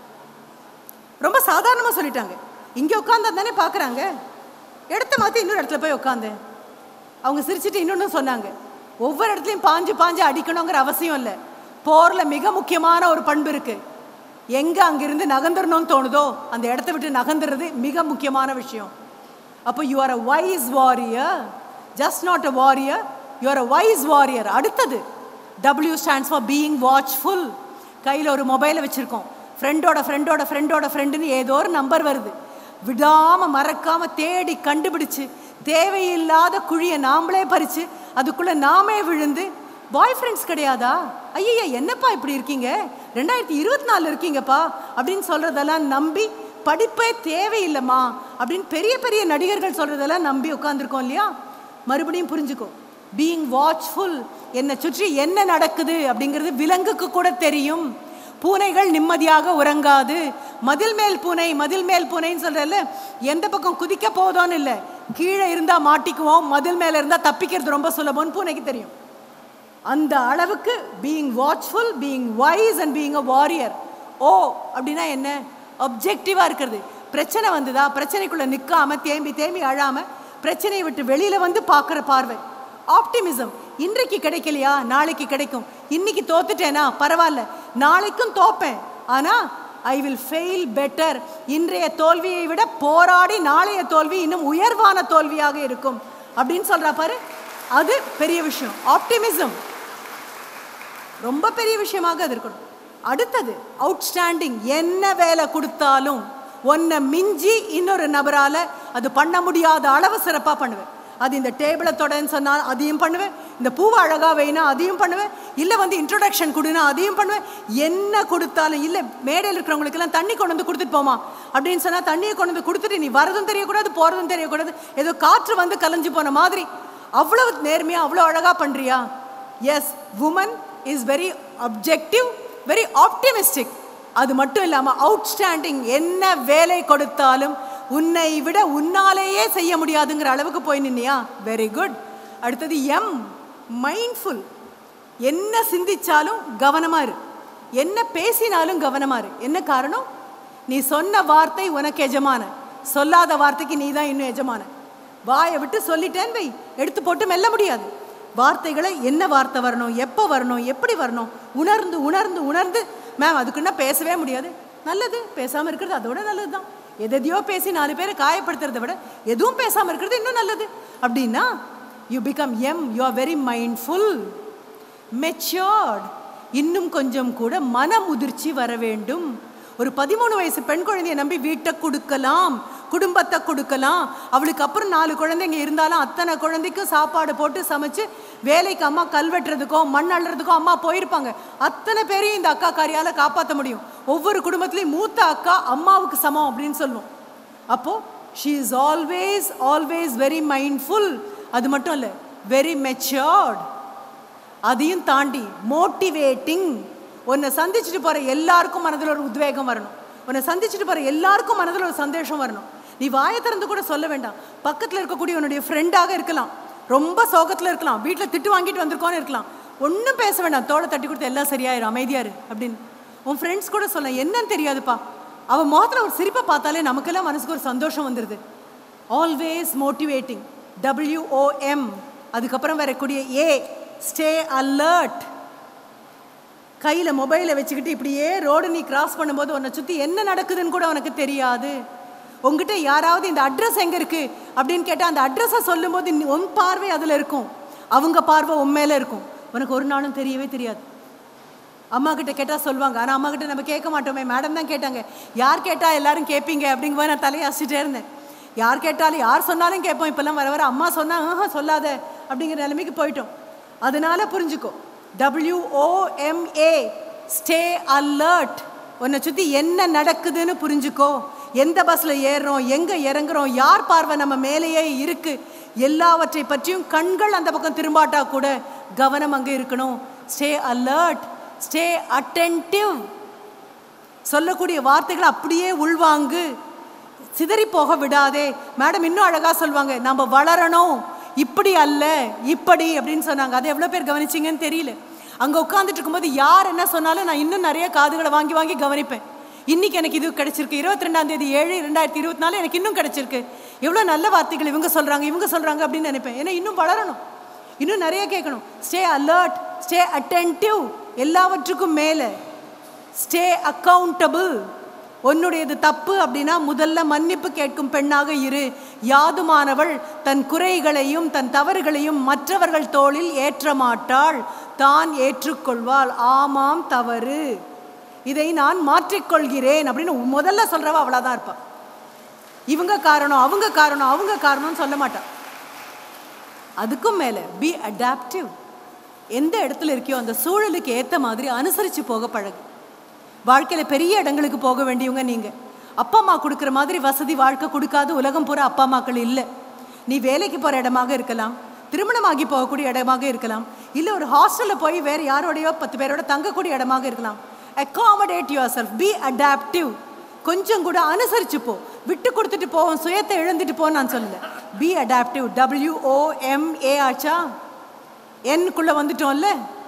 ரொம்ப சாதாரணமாக சொல்லிட்டாங்க இங்கே உட்காந்தா தானே பார்க்குறாங்க இடத்த மாற்றி இன்னொரு இடத்துல போய் உட்காந்தேன் அவங்க சிரிச்சுட்டு இன்னொன்று சொன்னாங்க ஒவ்வொரு இடத்துலையும் பாஞ்சு பாஞ்சு அடிக்கணுங்கிற அவசியம் இல்லை போரில் மிக முக்கியமான ஒரு பண்பு இருக்குது எங்கே அங்கிருந்து நகர்ந்துடணும்னு தோணுதோ அந்த இடத்த விட்டு நகர்ந்துறது மிக முக்கியமான விஷயம் அப்போ you are a wise warrior just not a warrior you are a wise warrior அடுத்தது W stands for being watchful கையில் ஒரு மொபைலை வச்சுருக்கோம் ஃப்ரெண்டோட ஃப்ரெண்டோட ஃப்ரெண்டோட ஃப்ரெண்டுன்னு ஏதோ ஒரு நம்பர் வருது விடாமல் மறக்காமல் தேடி கண்டுபிடிச்சு தேவையில்லாத குழியை நாமளே பறித்து அதுக்குள்ளே நாமே விழுந்து பாய் ஃப்ரெண்ட்ஸ் கிடையாதா ஐயா என்னப்பா இப்படி இருக்கீங்க ரெண்டாயிரத்தி இருபத்தி நாலு இருக்கீங்கப்பா அப்படின்னு சொல்கிறதெல்லாம் நம்பி படிப்பே தேவையில்லைம்மா அப்படின்னு பெரிய பெரிய நடிகர்கள் சொல்கிறதெல்லாம் நம்பி உட்காந்துருக்கோம் இல்லையா மறுபடியும் புரிஞ்சுக்கோ பீயிங் வாட்ச்ஃபுல் என்னை சுற்றி என்ன நடக்குது அப்படிங்கிறது விலங்குக்கு கூட தெரியும் பூனைகள் நிம்மதியாக உறங்காது மதில் மேல் பூனை மதில் மேல் பூனைன்னு சொல்கிறல்ல எந்த பக்கம் குதிக்க போதோன்னு இல்லை கீழே இருந்தால் மாட்டிக்குவோம் மதில் மேலே இருந்தால் தப்பிக்கிறது ரொம்ப சுலபம்னு பூனைக்கு தெரியும் அந்த அளவுக்கு being watchful being wise and being a warrior O அப்படின்னா என்ன அப்ஜெக்டிவாக இருக்கிறது பிரச்சனை வந்ததா பிரச்சனைக்குள்ளே நிற்காம தேம்பி தேம்பி அழாமல் பிரச்சனையை விட்டு வெளியில் வந்து பார்க்குற பார்வை ஆப்டிமிசம் இன்றைக்கு கிடைக்கலையா நாளைக்கு கிடைக்கும் இன்னைக்கு தோத்துட்டேனா பரவாயில்ல நாளைக்கும் தோப்பேன் ஆனால் ஐ வில் ஃபெயில் பெட்டர் இன்றைய தோல்வியை விட போராடி நாளைய தோல்வி இன்னும் உயர்வான தோல்வியாக இருக்கும் அப்படின்னு சொல்கிறா பாரு அது பெரிய விஷயம் ஆப்டிமிசம் ரொம்ப பெரிய விஷயமாக அது இருக்கணும் அடுத்தது அவுட்ஸ்டாண்டிங் என்ன வேலை கொடுத்தாலும் ஒன்றை மிஞ்சி இன்னொரு நபரால் அது பண்ண முடியாத அளவு சிறப்பாக பண்ணுவேன் அது இந்த டேபிளை தொடன்னு சொன்னால் அதையும் பண்ணுவேன் இந்த பூவை அழகாக வைனா அதையும் பண்ணுவேன் இல்லை வந்து இன்ட்ரொடக்ஷன் கொடுனா அதையும் பண்ணுவேன் என்ன கொடுத்தாலும் இல்லை மேடையில் இருக்கிறவங்களுக்கெல்லாம் தண்ணி கொண்டு வந்து கொடுத்துட்டு போமா அப்படின்னு சொன்னால் தண்ணியை கொண்டு வந்து கொடுத்துட்டு நீ வரதும் தெரியக்கூடாது போகிறதும் தெரியக்கூடாது ஏதோ காற்று வந்து கலைஞ்சு போன மாதிரி அவ்வளவு நேர்மையாக அவ்வளோ அழகாக பண்ணுறியா yes woman is very objective very optimistic அது மட்டும் இல்லாமல் அவுட்ஸ்டாண்டிங் என்ன வேலை கொடுத்தாலும் உன்னை விட உன்னாலேயே செய்ய முடியாதுங்கிற அளவுக்கு போய் நின்னியா வெரி குட் அடுத்தது எம் மைண்ட்ஃபுல் என்ன சிந்திச்சாலும் கவனமா இரு என்ன பேசினாலும் கவனமா இரு என்ன காரணம் நீ சொன்ன வார்த்தை உனக்கு எஜமான சொல்லாத வார்த்தைக்கு நீ தான் இன்னும் எஜமான வாயை விட்டு சொல்லிட்டேன்னு வை எடுத்து போட்டு மெல்ல முடியாது வார்த்தைகளை என்ன வார்த்தை வரணும் எப்போ வரணும் எப்படி வரணும் உணர்ந்து உணர்ந்து உணர்ந்து மேம் அதுக்குன்னா பேசவே முடியாது நல்லது பேசாமல் இருக்கிறது அதோட நல்லது தான் எதையோ பேசி நாலு பேரை காயப்படுத்துறதை விட எதுவும் பேசாமல் இருக்கிறது இன்னும் நல்லது அப்படின்னா you become M you are very mindful matured இன்னும் கொஞ்சம் கூட மன முதிர்ச்சி வர வேண்டும் ஒரு பதிமூணு வயசு பெண் குழந்தைய நம்பி வீட்டை கொடுக்கலாம் குடும்பத்தை கொடுக்கலாம் அவளுக்கு அப்புறம் நாலு குழந்தைங்க இருந்தாலும் அத்தனை குழந்தைக்கும் சாப்பாடு போட்டு சமைச்சு வேலைக்கு அம்மா கல் வெட்டுறதுக்கோ மண் அள்ளுறதுக்கோ அம்மா போயிருப்பாங்க அத்தனை பேரையும் இந்த அக்கா காரியால் காப்பாற்ற முடியும் ஒவ்வொரு குடும்பத்துலேயும் மூத்த அக்கா அம்மாவுக்கு சமம் அப்படின்னு சொல்லுவோம் அப்போ she is always always very mindful அது மட்டும் இல்லை வெரி மெச்சோர்ட் அதையும் தாண்டி மோட்டிவேட்டிங் உன்னை சந்திச்சுட்டு போகிற எல்லாருக்கும் மனதில் ஒரு உத்வேகம் வரணும் உன்னை சந்திச்சுட்டு போகிற எல்லாருக்கும் மனதில் ஒரு சந்தோஷம் வரணும் நீ வாயை திறந்து கூட சொல்ல வேண்டாம் பக்கத்தில் இருக்கக்கூடிய உன்னுடைய ஃப்ரெண்டாக இருக்கலாம் ரொம்ப சோகத்தில் இருக்கலாம் வீட்டில் திட்டு வாங்கிட்டு வந்திருக்கோன்னு இருக்கலாம் ஒன்றும் பேச வேண்டாம் தோலை தட்டி கொடுத்து எல்லாம் சரியாயிரும் அமைதியாரு அப்படின்னு உன் ஃப்ரெண்ட்ஸ் கூட சொல்ல என்னன்னு தெரியாதுப்பா அவன் முகத்தில் ஒரு சிரிப்பை பார்த்தாலே நமக்கெல்லாம் மனசுக்கு ஒரு சந்தோஷம் வந்துடுது ஆல்வேஸ் மோட்டிவேட்டிங் டபிள்யூஓஎம் அதுக்கப்புறம் வரக்கூடிய ஏ ஸ்டே அலர்ட் கையில் மொபைலை வச்சுக்கிட்டு இப்படியே ரோடு நீ கிராஸ் பண்ணும்போது உன்னை சுற்றி என்ன நடக்குதுன்னு கூட உனக்கு தெரியாது உங்ககிட்ட யாராவது இந்த அட்ரஸ் எங்கே இருக்குது அப்படின்னு கேட்டால் அந்த அட்ரஸை சொல்லும்போது நீ- உன் பார்வை அதில் இருக்கும் அவங்க பார்வை உன் மேலே இருக்கும் உனக்கு ஒரு நாளும் தெரியவே தெரியாது அம்மா கிட்ட கேட்டால் சொல்லுவாங்க ஆனால் அம்மா கிட்ட நம்ம கேட்க மாட்டோமே மேடம் தான் கேட்டாங்க யார் கேட்டால் எல்லாரும் கேட்பீங்க அப்படிங்கும்போது நான் தலையை அசிச்சிட்டே இருந்தேன் யார் கேட்டாலும் யார் சொன்னாலும் கேட்போம் இப்போல்லாம் வர வர அம்மா சொன்னா ஆஹா சொல்லாத அப்படிங்கிற நிலைமைக்கு போயிட்டோம் அதனால புரிஞ்சுக்கோ டபிள்யூஓஎம்ஏ ஸ்டே அலர்ட் உன்னை சுற்றி என்ன நடக்குதுன்னு புரிஞ்சுக்கோ எந்த பஸ்ஸில் ஏறுறோம் எங்கே இறங்குறோம் யார் பார்வை நம்ம மேலேயே இருக்கு எல்லாவற்றை பற்றியும் கண்கள் அந்த பக்கம் திரும்பாட்டா கூட கவனம் அங்கே இருக்கணும் ஸ்டே அலர்ட் ஸ்டே அட்டென்டிவ் சொல்லக்கூடிய வார்த்தைகளை அப்படியே உள்வாங்கு சிதறி போக விடாதே மேடம் இன்னும் அழகாக சொல்லுவாங்க நம்ம வளரணும் இப்படி அல்ல இப்படி அப்படின்னு சொன்னாங்க அதை எவ்வளோ பேர் கவனிச்சிங்கன்னு தெரியல அங்கே உட்காந்துட்டு இருக்கும்போது யார் என்ன சொன்னாலும் நான் இன்னும் நிறைய காதுகளை வாங்கி வாங்கி கவனிப்பேன் இன்னைக்கு எனக்கு இது கிடைச்சிருக்கு இருபத்தி ரெண்டாம் தேதி ஏழு ரெண்டாயிரத்தி இருபத்தி நாலு எனக்கு இன்னும் கிடைச்சிருக்கு எவ்வளோ நல்ல வார்த்தைகள் இவங்க சொல்கிறாங்க இவங்க சொல்கிறாங்க அப்படின்னு நினைப்பேன் ஏன்னா இன்னும் வளரணும் இன்னும் நிறைய கேட்கணும் ஸ்டே அலர்ட் ஸ்டே அட்டென்டிவ் எல்லாவற்றுக்கும் மேலே ஸ்டே அக்கவுண்டபிள் உன்னுடையது தப்பு அப்படின்னா முதல்ல மன்னிப்பு கேட்கும் பெண்ணாக இரு யாதுமானவள் தன் குறைகளையும் தன் தவறுகளையும் மற்றவர்கள் தோளில் ஏற்ற மாட்டாள் தான் ஏற்றுக்கொள்வாள் ஆமாம் தவறு இதை நான் மாற்றிக்கொள்கிறேன் அப்படின்னு முதல்ல சொல்றவ அவளாதான் இருப்பா இவங்க காரணம் அவங்க காரணம் அவங்க காரணம்னு சொல்ல மாட்டா அதுக்கும் மேலே பி அடாப்டிவ் எந்த இடத்துல இருக்கியோ அந்த சூழலுக்கு ஏற்ற மாதிரி அனுசரித்து போக பழகு வாழ்க்கையில் பெரிய இடங்களுக்கு போக வேண்டியவங்க நீங்கள் அப்பா அம்மா கொடுக்குற மாதிரி வசதி வாழ்க்கை கொடுக்காத உலகம் பூரா அப்பா அம்மாக்கள் இல்லை நீ வேலைக்கு போகிற இடமாக இருக்கலாம் திருமணமாகி போகக்கூடிய இடமாக இருக்கலாம் இல்லை ஒரு ஹாஸ்டலில் போய் வேறு யாரோடையோ பத்து பேரோட தங்கக்கூடிய இடமாக இருக்கலாம் accommodate yourself be adaptive கொஞ்சம் கூட அனுசரிச்சு போ விட்டு கொடுத்துட்டு போவோம் சுயத்தை இழந்துட்டு போ நான் சொல்லல பி அடாப்டிவ் டபிள்யூஓஎம்ஏ ஆச்சா என்குள்ளே வந்துட்டோம்ல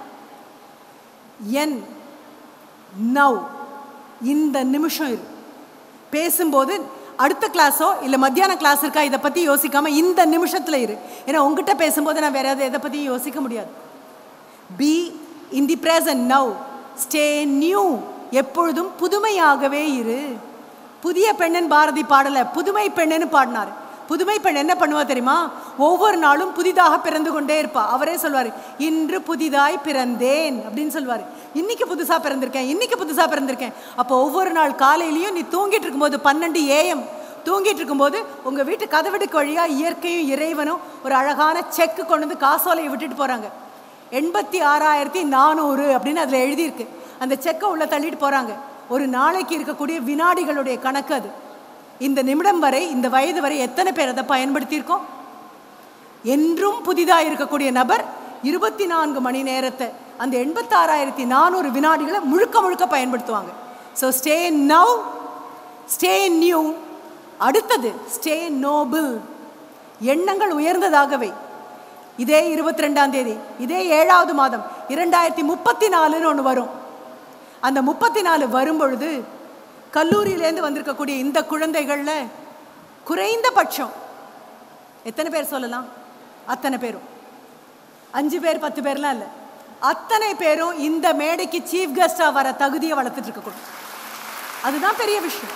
என் நவ் இந்த நிமிஷம் இரு பேசும்போது அடுத்த கிளாஸோ இல்லை மத்தியான கிளாஸ் இருக்கா இதை பற்றி யோசிக்காம இந்த நிமிஷத்தில் இரு ஏன்னா உங்ககிட்ட பேசும்போது நான் வேற எதை பற்றியும் யோசிக்க முடியாது be in the present now stay new எப்பொழுதும் புதுமையாகவே இரு புதிய பெண்ணன் பாரதி பாடலை புதுமை பெண்ணுன்னு பாடினார் புதுமை பெண் என்ன பண்ணுவா தெரியுமா ஒவ்வொரு நாளும் புதிதாக பிறந்து கொண்டே இருப்பா அவரே சொல்வார் இன்று புதிதாய் பிறந்தேன் அப்படின்னு சொல்வார் இன்னைக்கு புதுசாக பிறந்திருக்கேன் இன்னைக்கு புதுசாக பிறந்திருக்கேன் அப்போ ஒவ்வொரு நாள் காலையிலையும் நீ தூங்கிட்டு இருக்கும்போது பன்னெண்டு ஏஎம் தூங்கிட்டு இருக்கும்போது உங்கள் வீட்டு கதவெடுக்கு வழியாக இயற்கையும் இறைவனும் ஒரு அழகான செக்கு கொண்டு வந்து காசோலையை விட்டுட்டு போகிறாங்க எண்பத்தி ஆறாயிரத்தி நானூறு அப்படின்னு அதில் எழுதியிருக்கு அந்த செக்கை உள்ள தள்ளிட்டு போகிறாங்க ஒரு நாளைக்கு இருக்கக்கூடிய வினாடிகளுடைய கணக்கு அது இந்த நிமிடம் வரை இந்த வயது வரை எத்தனை பேர் அதை பயன்படுத்தியிருக்கோம் என்றும் புதிதாக இருக்கக்கூடிய நபர் இருபத்தி நான்கு மணி நேரத்தை அந்த எண்பத்தாறாயிரத்தி நானூறு வினாடிகளை முழுக்க முழுக்க பயன்படுத்துவாங்க so stay now stay new அடுத்தது ஸ்டே நோபிள் எண்ணங்கள் உயர்ந்ததாகவே இதே இருபத்தி ரெண்டாம் தேதி இதே ஏழாவது மாதம் இரண்டாயிரத்தி முப்பத்தி நாலுன்னு ஒன்று வரும் அந்த முப்பத்தி நாலு வரும்பொழுது கல்லூரியிலேருந்து வந்திருக்கக்கூடிய இந்த குழந்தைகளில் குறைந்தபட்சம் எத்தனை பேர் சொல்லலாம் அத்தனை பேரும் அஞ்சு பேர் பத்து பேர்லாம் இல்லை அத்தனை பேரும் இந்த மேடைக்கு சீஃப் கெஸ்டாக வர தகுதியை வளர்த்துட்டு இருக்கக்கூடும் அதுதான் பெரிய விஷயம்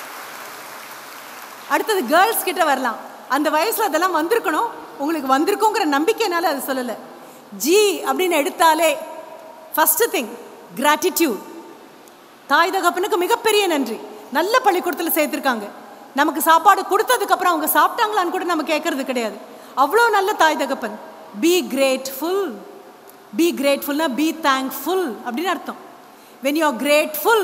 அடுத்தது கேர்ள்ஸ் கிட்ட வரலாம் அந்த வயசில் அதெல்லாம் வந்திருக்கணும் உங்களுக்கு வந்திருக்குங்கிற நம்பிக்கைனால அது சொல்லலை ஜி அப்படின்னு எடுத்தாலே ஃபஸ்ட்டு திங் கிராட்டிடியூட் தாய் தகப்பனுக்கு மிகப்பெரிய நன்றி நல்ல பள்ளிக்கூடத்தில் சேர்த்துருக்காங்க நமக்கு சாப்பாடு கொடுத்ததுக்கப்புறம் அவங்க சாப்பிட்டாங்களான்னு கூட நம்ம கேட்கறது கிடையாது அவ்வளோ நல்ல தாய் தகப்பன் பி கிரேட்ஃபுல் பி கிரேட்ஃபுல்னா பி தேங்க்ஃபுல் அப்படின்னு அர்த்தம் when you are grateful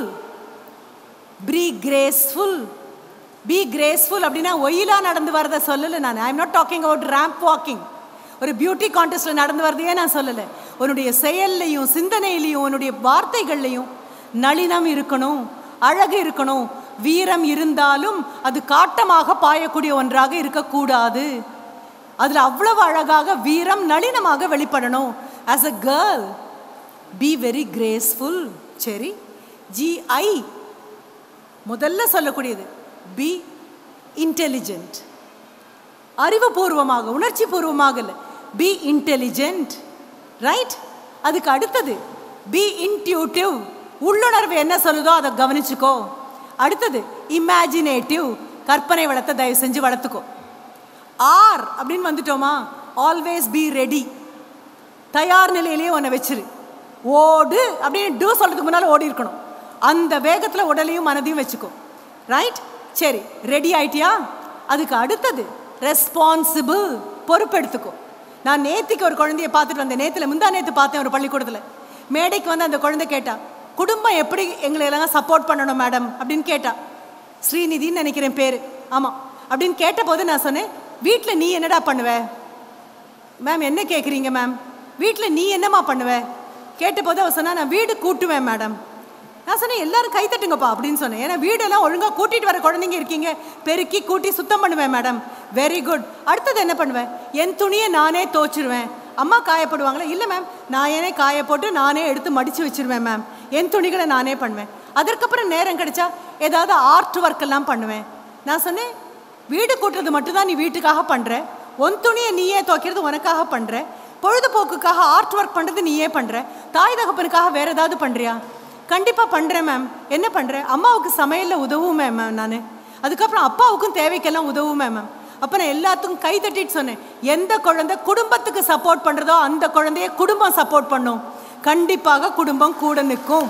be graceful be graceful அப்படின்னா ஒயிலா நடந்து வரதை சொல்லலை நான் I am not talking about ramp walking ஒரு பியூட்டி கான்டெஸ்ட்டில் நடந்து வரதையே நான் சொல்லலை உன்னுடைய செயல்லையும் சிந்தனையிலையும் உன்னுடைய வார்த்தைகள்லையும் நளினம் இருக்கணும் அழகு இருக்கணும் வீரம் இருந்தாலும் அது காட்டமாக பாயக்கூடிய ஒன்றாக இருக்கக்கூடாது அதில் அவ்வளவு அழகாக வீரம் நளினமாக வெளிப்படணும் as a girl be very graceful சரி ஜிஐ முதல்ல சொல்லக்கூடியது பி இன்டெலிஜென்ட் அறிவுபூர்வமாக உணர்ச்சி பூர்வமாக இல்லை பி இன்டெலிஜென்ட் ரைட் அதுக்கு அடுத்தது பி இன்ட்யூட்டிவ் உள்ளுணர்வு என்ன சொல்லுதோ அதை கவனிச்சுக்கோ அடுத்தது இமேஜினேட்டிவ் கற்பனை வளத்தை தயவு செஞ்சு வளர்த்துக்கோ ஆர் அப்படின்னு வந்துட்டோமா ஆல்வேஸ் பி ரெடி தயார் நிலையிலேயே உன்னை வச்சிரு ஓடு அப்படின்னு டூ சொல்றதுக்கு முன்னால் ஓடி இருக்கணும் அந்த வேகத்தில் உடலையும் மனதையும் வச்சுக்கோ ரைட் சரி ரெடி ஆயிட்டியா அதுக்கு அடுத்தது ரெஸ்பான்சிபிள் பொறுப்பெடுத்துக்கோ நான் நேத்திக்கு ஒரு குழந்தைய பார்த்துட்டு வந்தேன் நேத்துல முந்தா நேத்து பார்த்தேன் ஒரு பள்ளிக்கூடத்தில் மேடைக்கு வந்து அந்த குழந்தை கேட்டா குடும்பம் எப்படி எங்களை எல்லாம் சப்போர்ட் பண்ணணும் மேடம் அப்படின்னு கேட்டா ஸ்ரீநிதின்னு நினைக்கிறேன் பேர் ஆமாம் அப்படின்னு கேட்டபோது நான் சொன்னேன் வீட்டில் நீ என்னடா பண்ணுவ மேம் என்ன கேட்குறீங்க மேம் வீட்டில் நீ என்னம்மா பண்ணுவ கேட்டபோது அவ சொன்னா நான் வீடு கூட்டுவேன் மேடம் நான் சொன்னேன் எல்லாரும் கை தட்டுங்கப்பா அப்படின்னு சொன்னேன் ஏன்னா வீடெல்லாம் ஒழுங்காக கூட்டிகிட்டு வர குழந்தைங்க இருக்கீங்க பெருக்கி கூட்டி சுத்தம் பண்ணுவேன் மேடம் வெரி குட் அடுத்தது என்ன பண்ணுவேன் என் துணியை நானே துவச்சிருவேன் அம்மா காயப்படுவாங்களா இல்லை மேம் நான் ஏனே காய போட்டு நானே எடுத்து மடித்து வச்சிருவேன் மேம் என் துணிகளை நானே பண்ணுவேன் அதற்கப்புறம் நேரம் கிடைச்சா ஏதாவது ஆர்ட் ஒர்க் எல்லாம் பண்ணுவேன் நான் சொன்னேன் வீடு கூட்டுறது மட்டும்தான் நீ வீட்டுக்காக பண்ணுற உன் துணியை நீயே துவைக்கிறது உனக்காக பண்ணுற பொழுதுபோக்குக்காக ஆர்ட் ஒர்க் பண்ணுறது நீயே பண்ணுற தாய் தகப்பனுக்காக வேற ஏதாவது பண்ணுறியா கண்டிப்பாக பண்ணுறேன் மேம் என்ன பண்ணுறேன் அம்மாவுக்கு சமையலில் உதவுமே மேம் நான் அதுக்கப்புறம் அப்பாவுக்கும் தேவைக்கெல்லாம் உதவுமே மேம் அப்போ நான் எல்லாத்துக்கும் கை தட்டிட்டு சொன்னேன் எந்த குழந்தை குடும்பத்துக்கு சப்போர்ட் பண்ணுறதோ அந்த குழந்தைய குடும்பம் சப்போர்ட் பண்ணும் கண்டிப்பாக குடும்பம் கூட நிற்கும்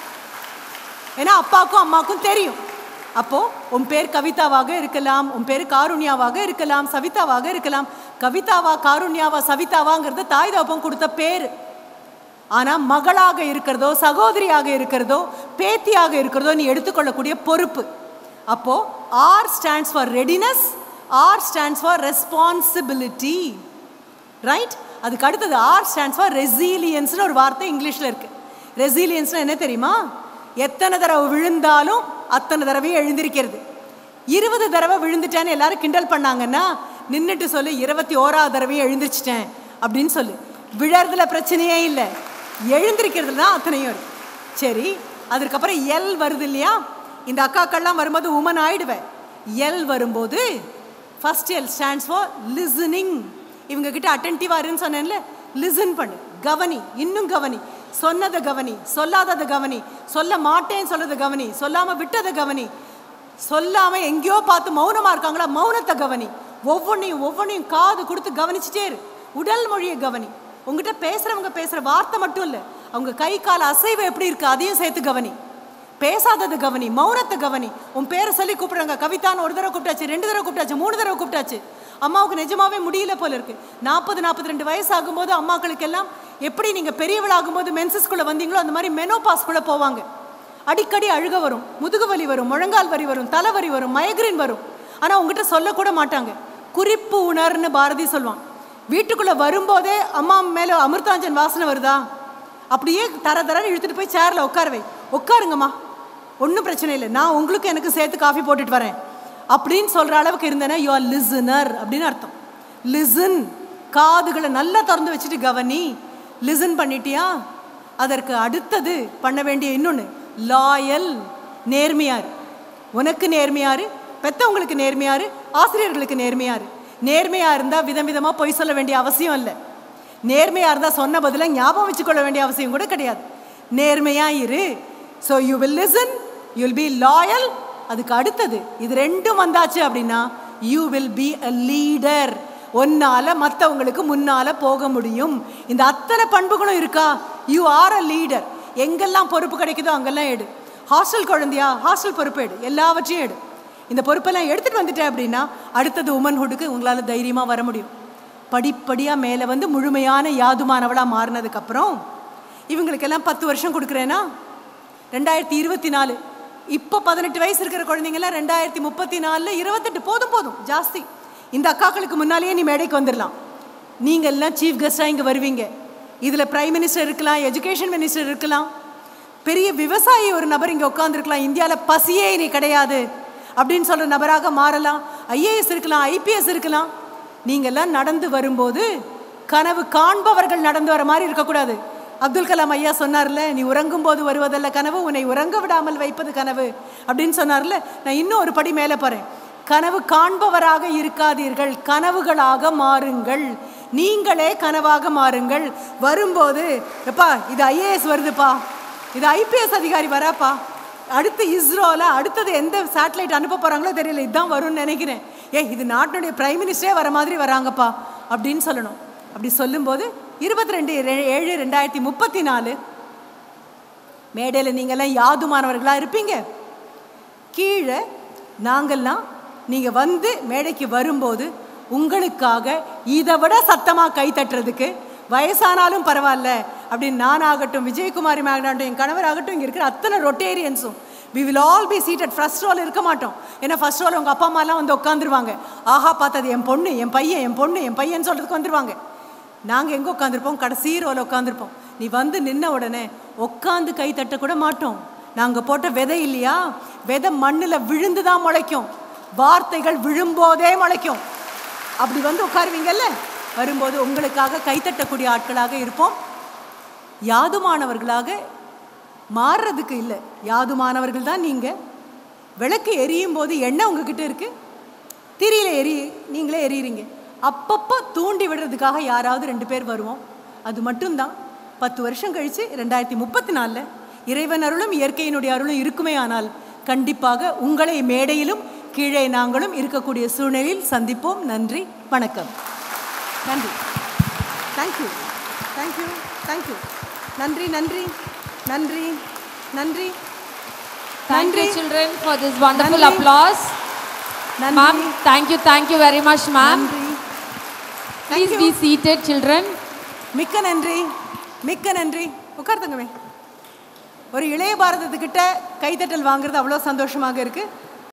ஏன்னா அப்பாவுக்கும் அம்மாவுக்கும் தெரியும் அப்போ உன் பேர் கவிதாவாக இருக்கலாம் உன் பேர் காருண்யாவாக இருக்கலாம் சவிதாவாக இருக்கலாம் கவிதாவா காருண்யாவா சவிதாவாங்கிறது தாய் தகப்பன் கொடுத்த பேர் ஆனா மகளாக இருக்கிறதோ சகோதரியாக இருக்கிறதோ பேத்தியாக இருக்கிறதோ நீ எடுத்துக்கொள்ளக்கூடிய பொறுப்பு அப்போ R stands for readiness R stands for responsibility right அதுக்கு அடுத்தது ஆர் ஸ்டாண்ட்ஸ் ஃபார் ரெசீலியன்ஸ்னு ஒரு வார்த்தை இங்கிலீஷில் இருக்கு ரெசீலியன்ஸ்னா என்ன தெரியுமா எத்தனை தடவை விழுந்தாலும் அத்தனை தடவையும் எழுந்திருக்கிறது இருபது தடவை விழுந்துட்டேன்னு எல்லாரும் கிண்டல் பண்ணாங்கன்னா நின்றுட்டு சொல்லு இருபத்தி ஓராவது தடவையும் எழுந்திரிச்சிட்டேன் அப்படின்னு சொல்லு விழறதுல பிரச்சனையே இல்லை எழுந்திருக்கிறதுல தான் அத்தனையும் இருக்கு சரி அதுக்கப்புறம் எல் வருது இல்லையா இந்த அக்காக்கள்லாம் வரும்போது உமன் ஆயிடுவேன் எல் வரும்போது first L stands for listening இவங்க கிட்ட அட்டென்டிவாக இருன்னு சொன்னேன்ல லிசன் பண்ணு கவனி இன்னும் கவனி சொன்னதை கவனி சொல்லாததை கவனி சொல்ல மாட்டேன்னு சொல்றதை கவனி சொல்லாம விட்டதை கவனி சொல்லாம எங்கேயோ பார்த்து மௌனமா இருக்காங்களா மௌனத்தை கவனி ஒவ்வொன்றையும் ஒவ்வொன்றையும் காது கொடுத்து கவனிச்சுட்டே இரு உடல் மொழியை கவனி உங்ககிட்ட பேசுறவங்க பேசுற வார்த்தை மட்டும் இல்லை அவங்க கை கால் அசைவு எப்படி இருக்கு அதையும் சேர்த்து கவனி பேசாதது கவனி மௌனத்தை கவனி உன் பேரை சொல்லி கூப்பிடுறாங்க கவிதான்னு ஒரு தடவை கூப்பிட்டாச்சு ரெண்டு தடவை கூப்பிட்டாச்சு மூணு தடவை கூப்பிட்டாச்சு அம்மாவுக்கு நிஜமாவே முடியல போல இருக்கு நாற்பது நாற்பத்தி ரெண்டு வயசு ஆகும்போது அம்மாக்களுக்கு எல்லாம் எப்படி நீங்க பெரியவளாகும்போது மென்சஸ்குள்ள வந்தீங்களோ அந்த மாதிரி மெனோபாஸ்குள்ள போவாங்க அடிக்கடி அழுக வரும் முதுகு வலி வரும் முழங்கால் வலி வரும் தலைவலி வரும் மயக்ரின் வரும் ஆனா உங்ககிட்ட சொல்லக்கூட மாட்டாங்க குறிப்பு உணர்ன்னு பாரதி சொல்லுவான் வீட்டுக்குள்ளே வரும்போதே அம்மா மேலே அமிர்தாஞ்சன் வாசனை வருதா அப்படியே தர தரன்னு இழுத்துட்டு போய் சேரில் உட்கார வை உட்காருங்கம்மா ஒன்றும் பிரச்சனை இல்லை நான் உங்களுக்கு எனக்கு சேர்த்து காஃபி போட்டுட்டு வரேன் அப்படின்னு சொல்கிற அளவுக்கு இருந்தேன்னா யூ ஆர் லிசனர் அப்படின்னு அர்த்தம் லிசன் காதுகளை நல்லா திறந்து வச்சுட்டு கவனி லிசன் பண்ணிட்டியா அதற்கு அடுத்தது பண்ண வேண்டிய இன்னொன்று லாயல் நேர்மையார் உனக்கு நேர்மையாரு பெத்தவங்களுக்கு நேர்மையாரு ஆசிரியர்களுக்கு நேர்மையாரு நேர்மையா இருந்தா விதம் விதமா பொய் சொல்ல வேண்டிய அவசியம் இல்லை நேர்மையா இருந்தா சொன்ன பதில ஞாபகம் வச்சுக்கொள்ள வேண்டிய அவசியம் கூட கிடையாது நேர்மையா இரு so you will listen you will be loyal அதுக்கு அடுத்தது இது ரெண்டும் வந்தாச்சு அப்படின்னா you will be a leader ஒன்னால மற்றவங்களுக்கு முன்னால போக முடியும் இந்த அத்தனை பண்புகளும் இருக்கா யூ ஆர் அ லீடர் எங்கெல்லாம் பொறுப்பு கிடைக்குதோ அங்கெல்லாம் எடு ஹாஸ்டல் குழந்தையா ஹாஸ்டல் பொறுப்பு எடு எல்லாவற்றையும் எடு இந்த பொறுப்பெல்லாம் எடுத்துட்டு வந்துட்டேன் அப்படின்னா அடுத்தது உமன்ஹுட்டுக்கு உங்களால் தைரியமாக வர முடியும் படிப்படியாக மேலே வந்து முழுமையான யாதுமானவளாக மாறினதுக்கப்புறம் இவங்களுக்கெல்லாம் பத்து வருஷம் கொடுக்குறேன்னா ரெண்டாயிரத்தி இருபத்தி நாலு இப்போ பதினெட்டு வயசு இருக்கிற குழந்தைங்கலாம் ரெண்டாயிரத்தி முப்பத்தி நாலில் இருபத்தெட்டு போதும் போதும் ஜாஸ்தி இந்த அக்காக்களுக்கு முன்னாலேயே நீ மேடைக்கு வந்துடலாம் நீங்கள் எல்லாம் சீஃப் கெஸ்டாக இங்கே வருவீங்க இதில் பிரைம் மினிஸ்டர் இருக்கலாம் எஜுகேஷன் மினிஸ்டர் இருக்கலாம் பெரிய விவசாயி ஒரு நபர் இங்கே உட்காந்துருக்கலாம் இந்தியாவில் பசியே இனி கிடையாது அப்படின்னு சொல்கிற நபராக மாறலாம் ஐஏஎஸ் இருக்கலாம் ஐபிஎஸ் இருக்கலாம் நீங்கள்லாம் நடந்து வரும்போது கனவு காண்பவர்கள் நடந்து வர மாதிரி இருக்கக்கூடாது அப்துல் கலாம் ஐயா சொன்னார்ல நீ உறங்கும் போது வருவதல்ல கனவு உன்னை உறங்க விடாமல் வைப்பது கனவு அப்படின்னு சொன்னார்ல நான் இன்னும் ஒரு படி மேலே போகிறேன் கனவு காண்பவராக இருக்காதீர்கள் கனவுகளாக மாறுங்கள் நீங்களே கனவாக மாறுங்கள் வரும்போது எப்பா இது ஐஏஎஸ் வருதுப்பா இது ஐபிஎஸ் அதிகாரி வராப்பா அடுத்து இஸ்ரோல அடுத்தது எந்த சேட்டலைட் அனுப்ப போகிறாங்களோ தெரியல இதுதான் வரும்னு நினைக்கிறேன் ஏ இது நாட்டினுடைய பிரைம் மினிஸ்டரே வர மாதிரி வராங்கப்பா அப்படின்னு சொல்லணும் அப்படி சொல்லும்போது இருபத்தி ரெண்டு ஏழு ரெண்டாயிரத்தி முப்பத்தி நாலு மேடையில் நீங்கள்லாம் யாதுமானவர்களாக இருப்பீங்க கீழே நாங்கள்லாம் நீங்கள் வந்து மேடைக்கு வரும்போது உங்களுக்காக இதை விட சத்தமாக கை தட்டுறதுக்கு வயசானாலும் பரவாயில்ல அப்படின்னு நானாகட்டும் விஜயகுமாரி மேகனாகட்டும் என் கணவராகட்டும் இங்கே இருக்கிற அத்தனை ரொட்டேரியன்ஸும் we will all be seated first row இருக்க மாட்டோம் ஏன்னா ஃபர்ஸ்ட் ரோல் உங்கள் அப்பா அம்மாலாம் வந்து உட்காந்துருவாங்க ஆஹா பார்த்தது என் பொண்ணு என் பையன் என் பொண்ணு என் பையன் சொல்கிறதுக்கு வந்துருவாங்க நாங்கள் எங்கே உட்காந்துருப்போம் கடைசி ரோல உட்காந்துருப்போம் நீ வந்து நின்ன உடனே உட்காந்து கை தட்ட கூட மாட்டோம் நாங்கள் போட்ட விதை இல்லையா விதை மண்ணில் விழுந்து தான் முளைக்கும் வார்த்தைகள் விழும்போதே முளைக்கும் அப்படி வந்து உட்காருவீங்கல்ல வரும்போது உங்களுக்காக கைத்தட்டக்கூடிய ஆட்களாக இருப்போம் யாதுமானவர்களாக மாறுறதுக்கு இல்லை யாதுமானவர்கள் தான் நீங்கள் விளக்கு எரியும் போது எண்ணெய் உங்ககிட்ட இருக்கு திரியில எரி நீங்களே எரியுறீங்க அப்பப்போ தூண்டி விடுறதுக்காக யாராவது ரெண்டு பேர் வருவோம் அது மட்டும்தான் பத்து வருஷம் கழித்து ரெண்டாயிரத்தி முப்பத்தி நாலில் இறைவன் அருளும் இயற்கையினுடைய அருளும் இருக்குமே ஆனால் கண்டிப்பாக உங்களை மேடையிலும் கீழே நாங்களும் இருக்கக்கூடிய சூழ்நிலையில் சந்திப்போம் நன்றி வணக்கம் நன்றி தேங்க்யூ தேங்க்யூ தேங்க்யூ நன்றி நன்றி நன்றி நன்றி Thank you, நன்றி children, for this wonderful Nandri. applause. நன்றி Ma'am, thank you, thank you very much, ma'am. நன்றி Please you. be seated, children. மிக்க நன்றி மிக்க நன்றி உட்கார் தங்கமே ஒரு இளைய பாரதத்துக்கிட்ட கைத்தட்டல் வாங்குறது அவ்வளோ சந்தோஷமாக இருக்குது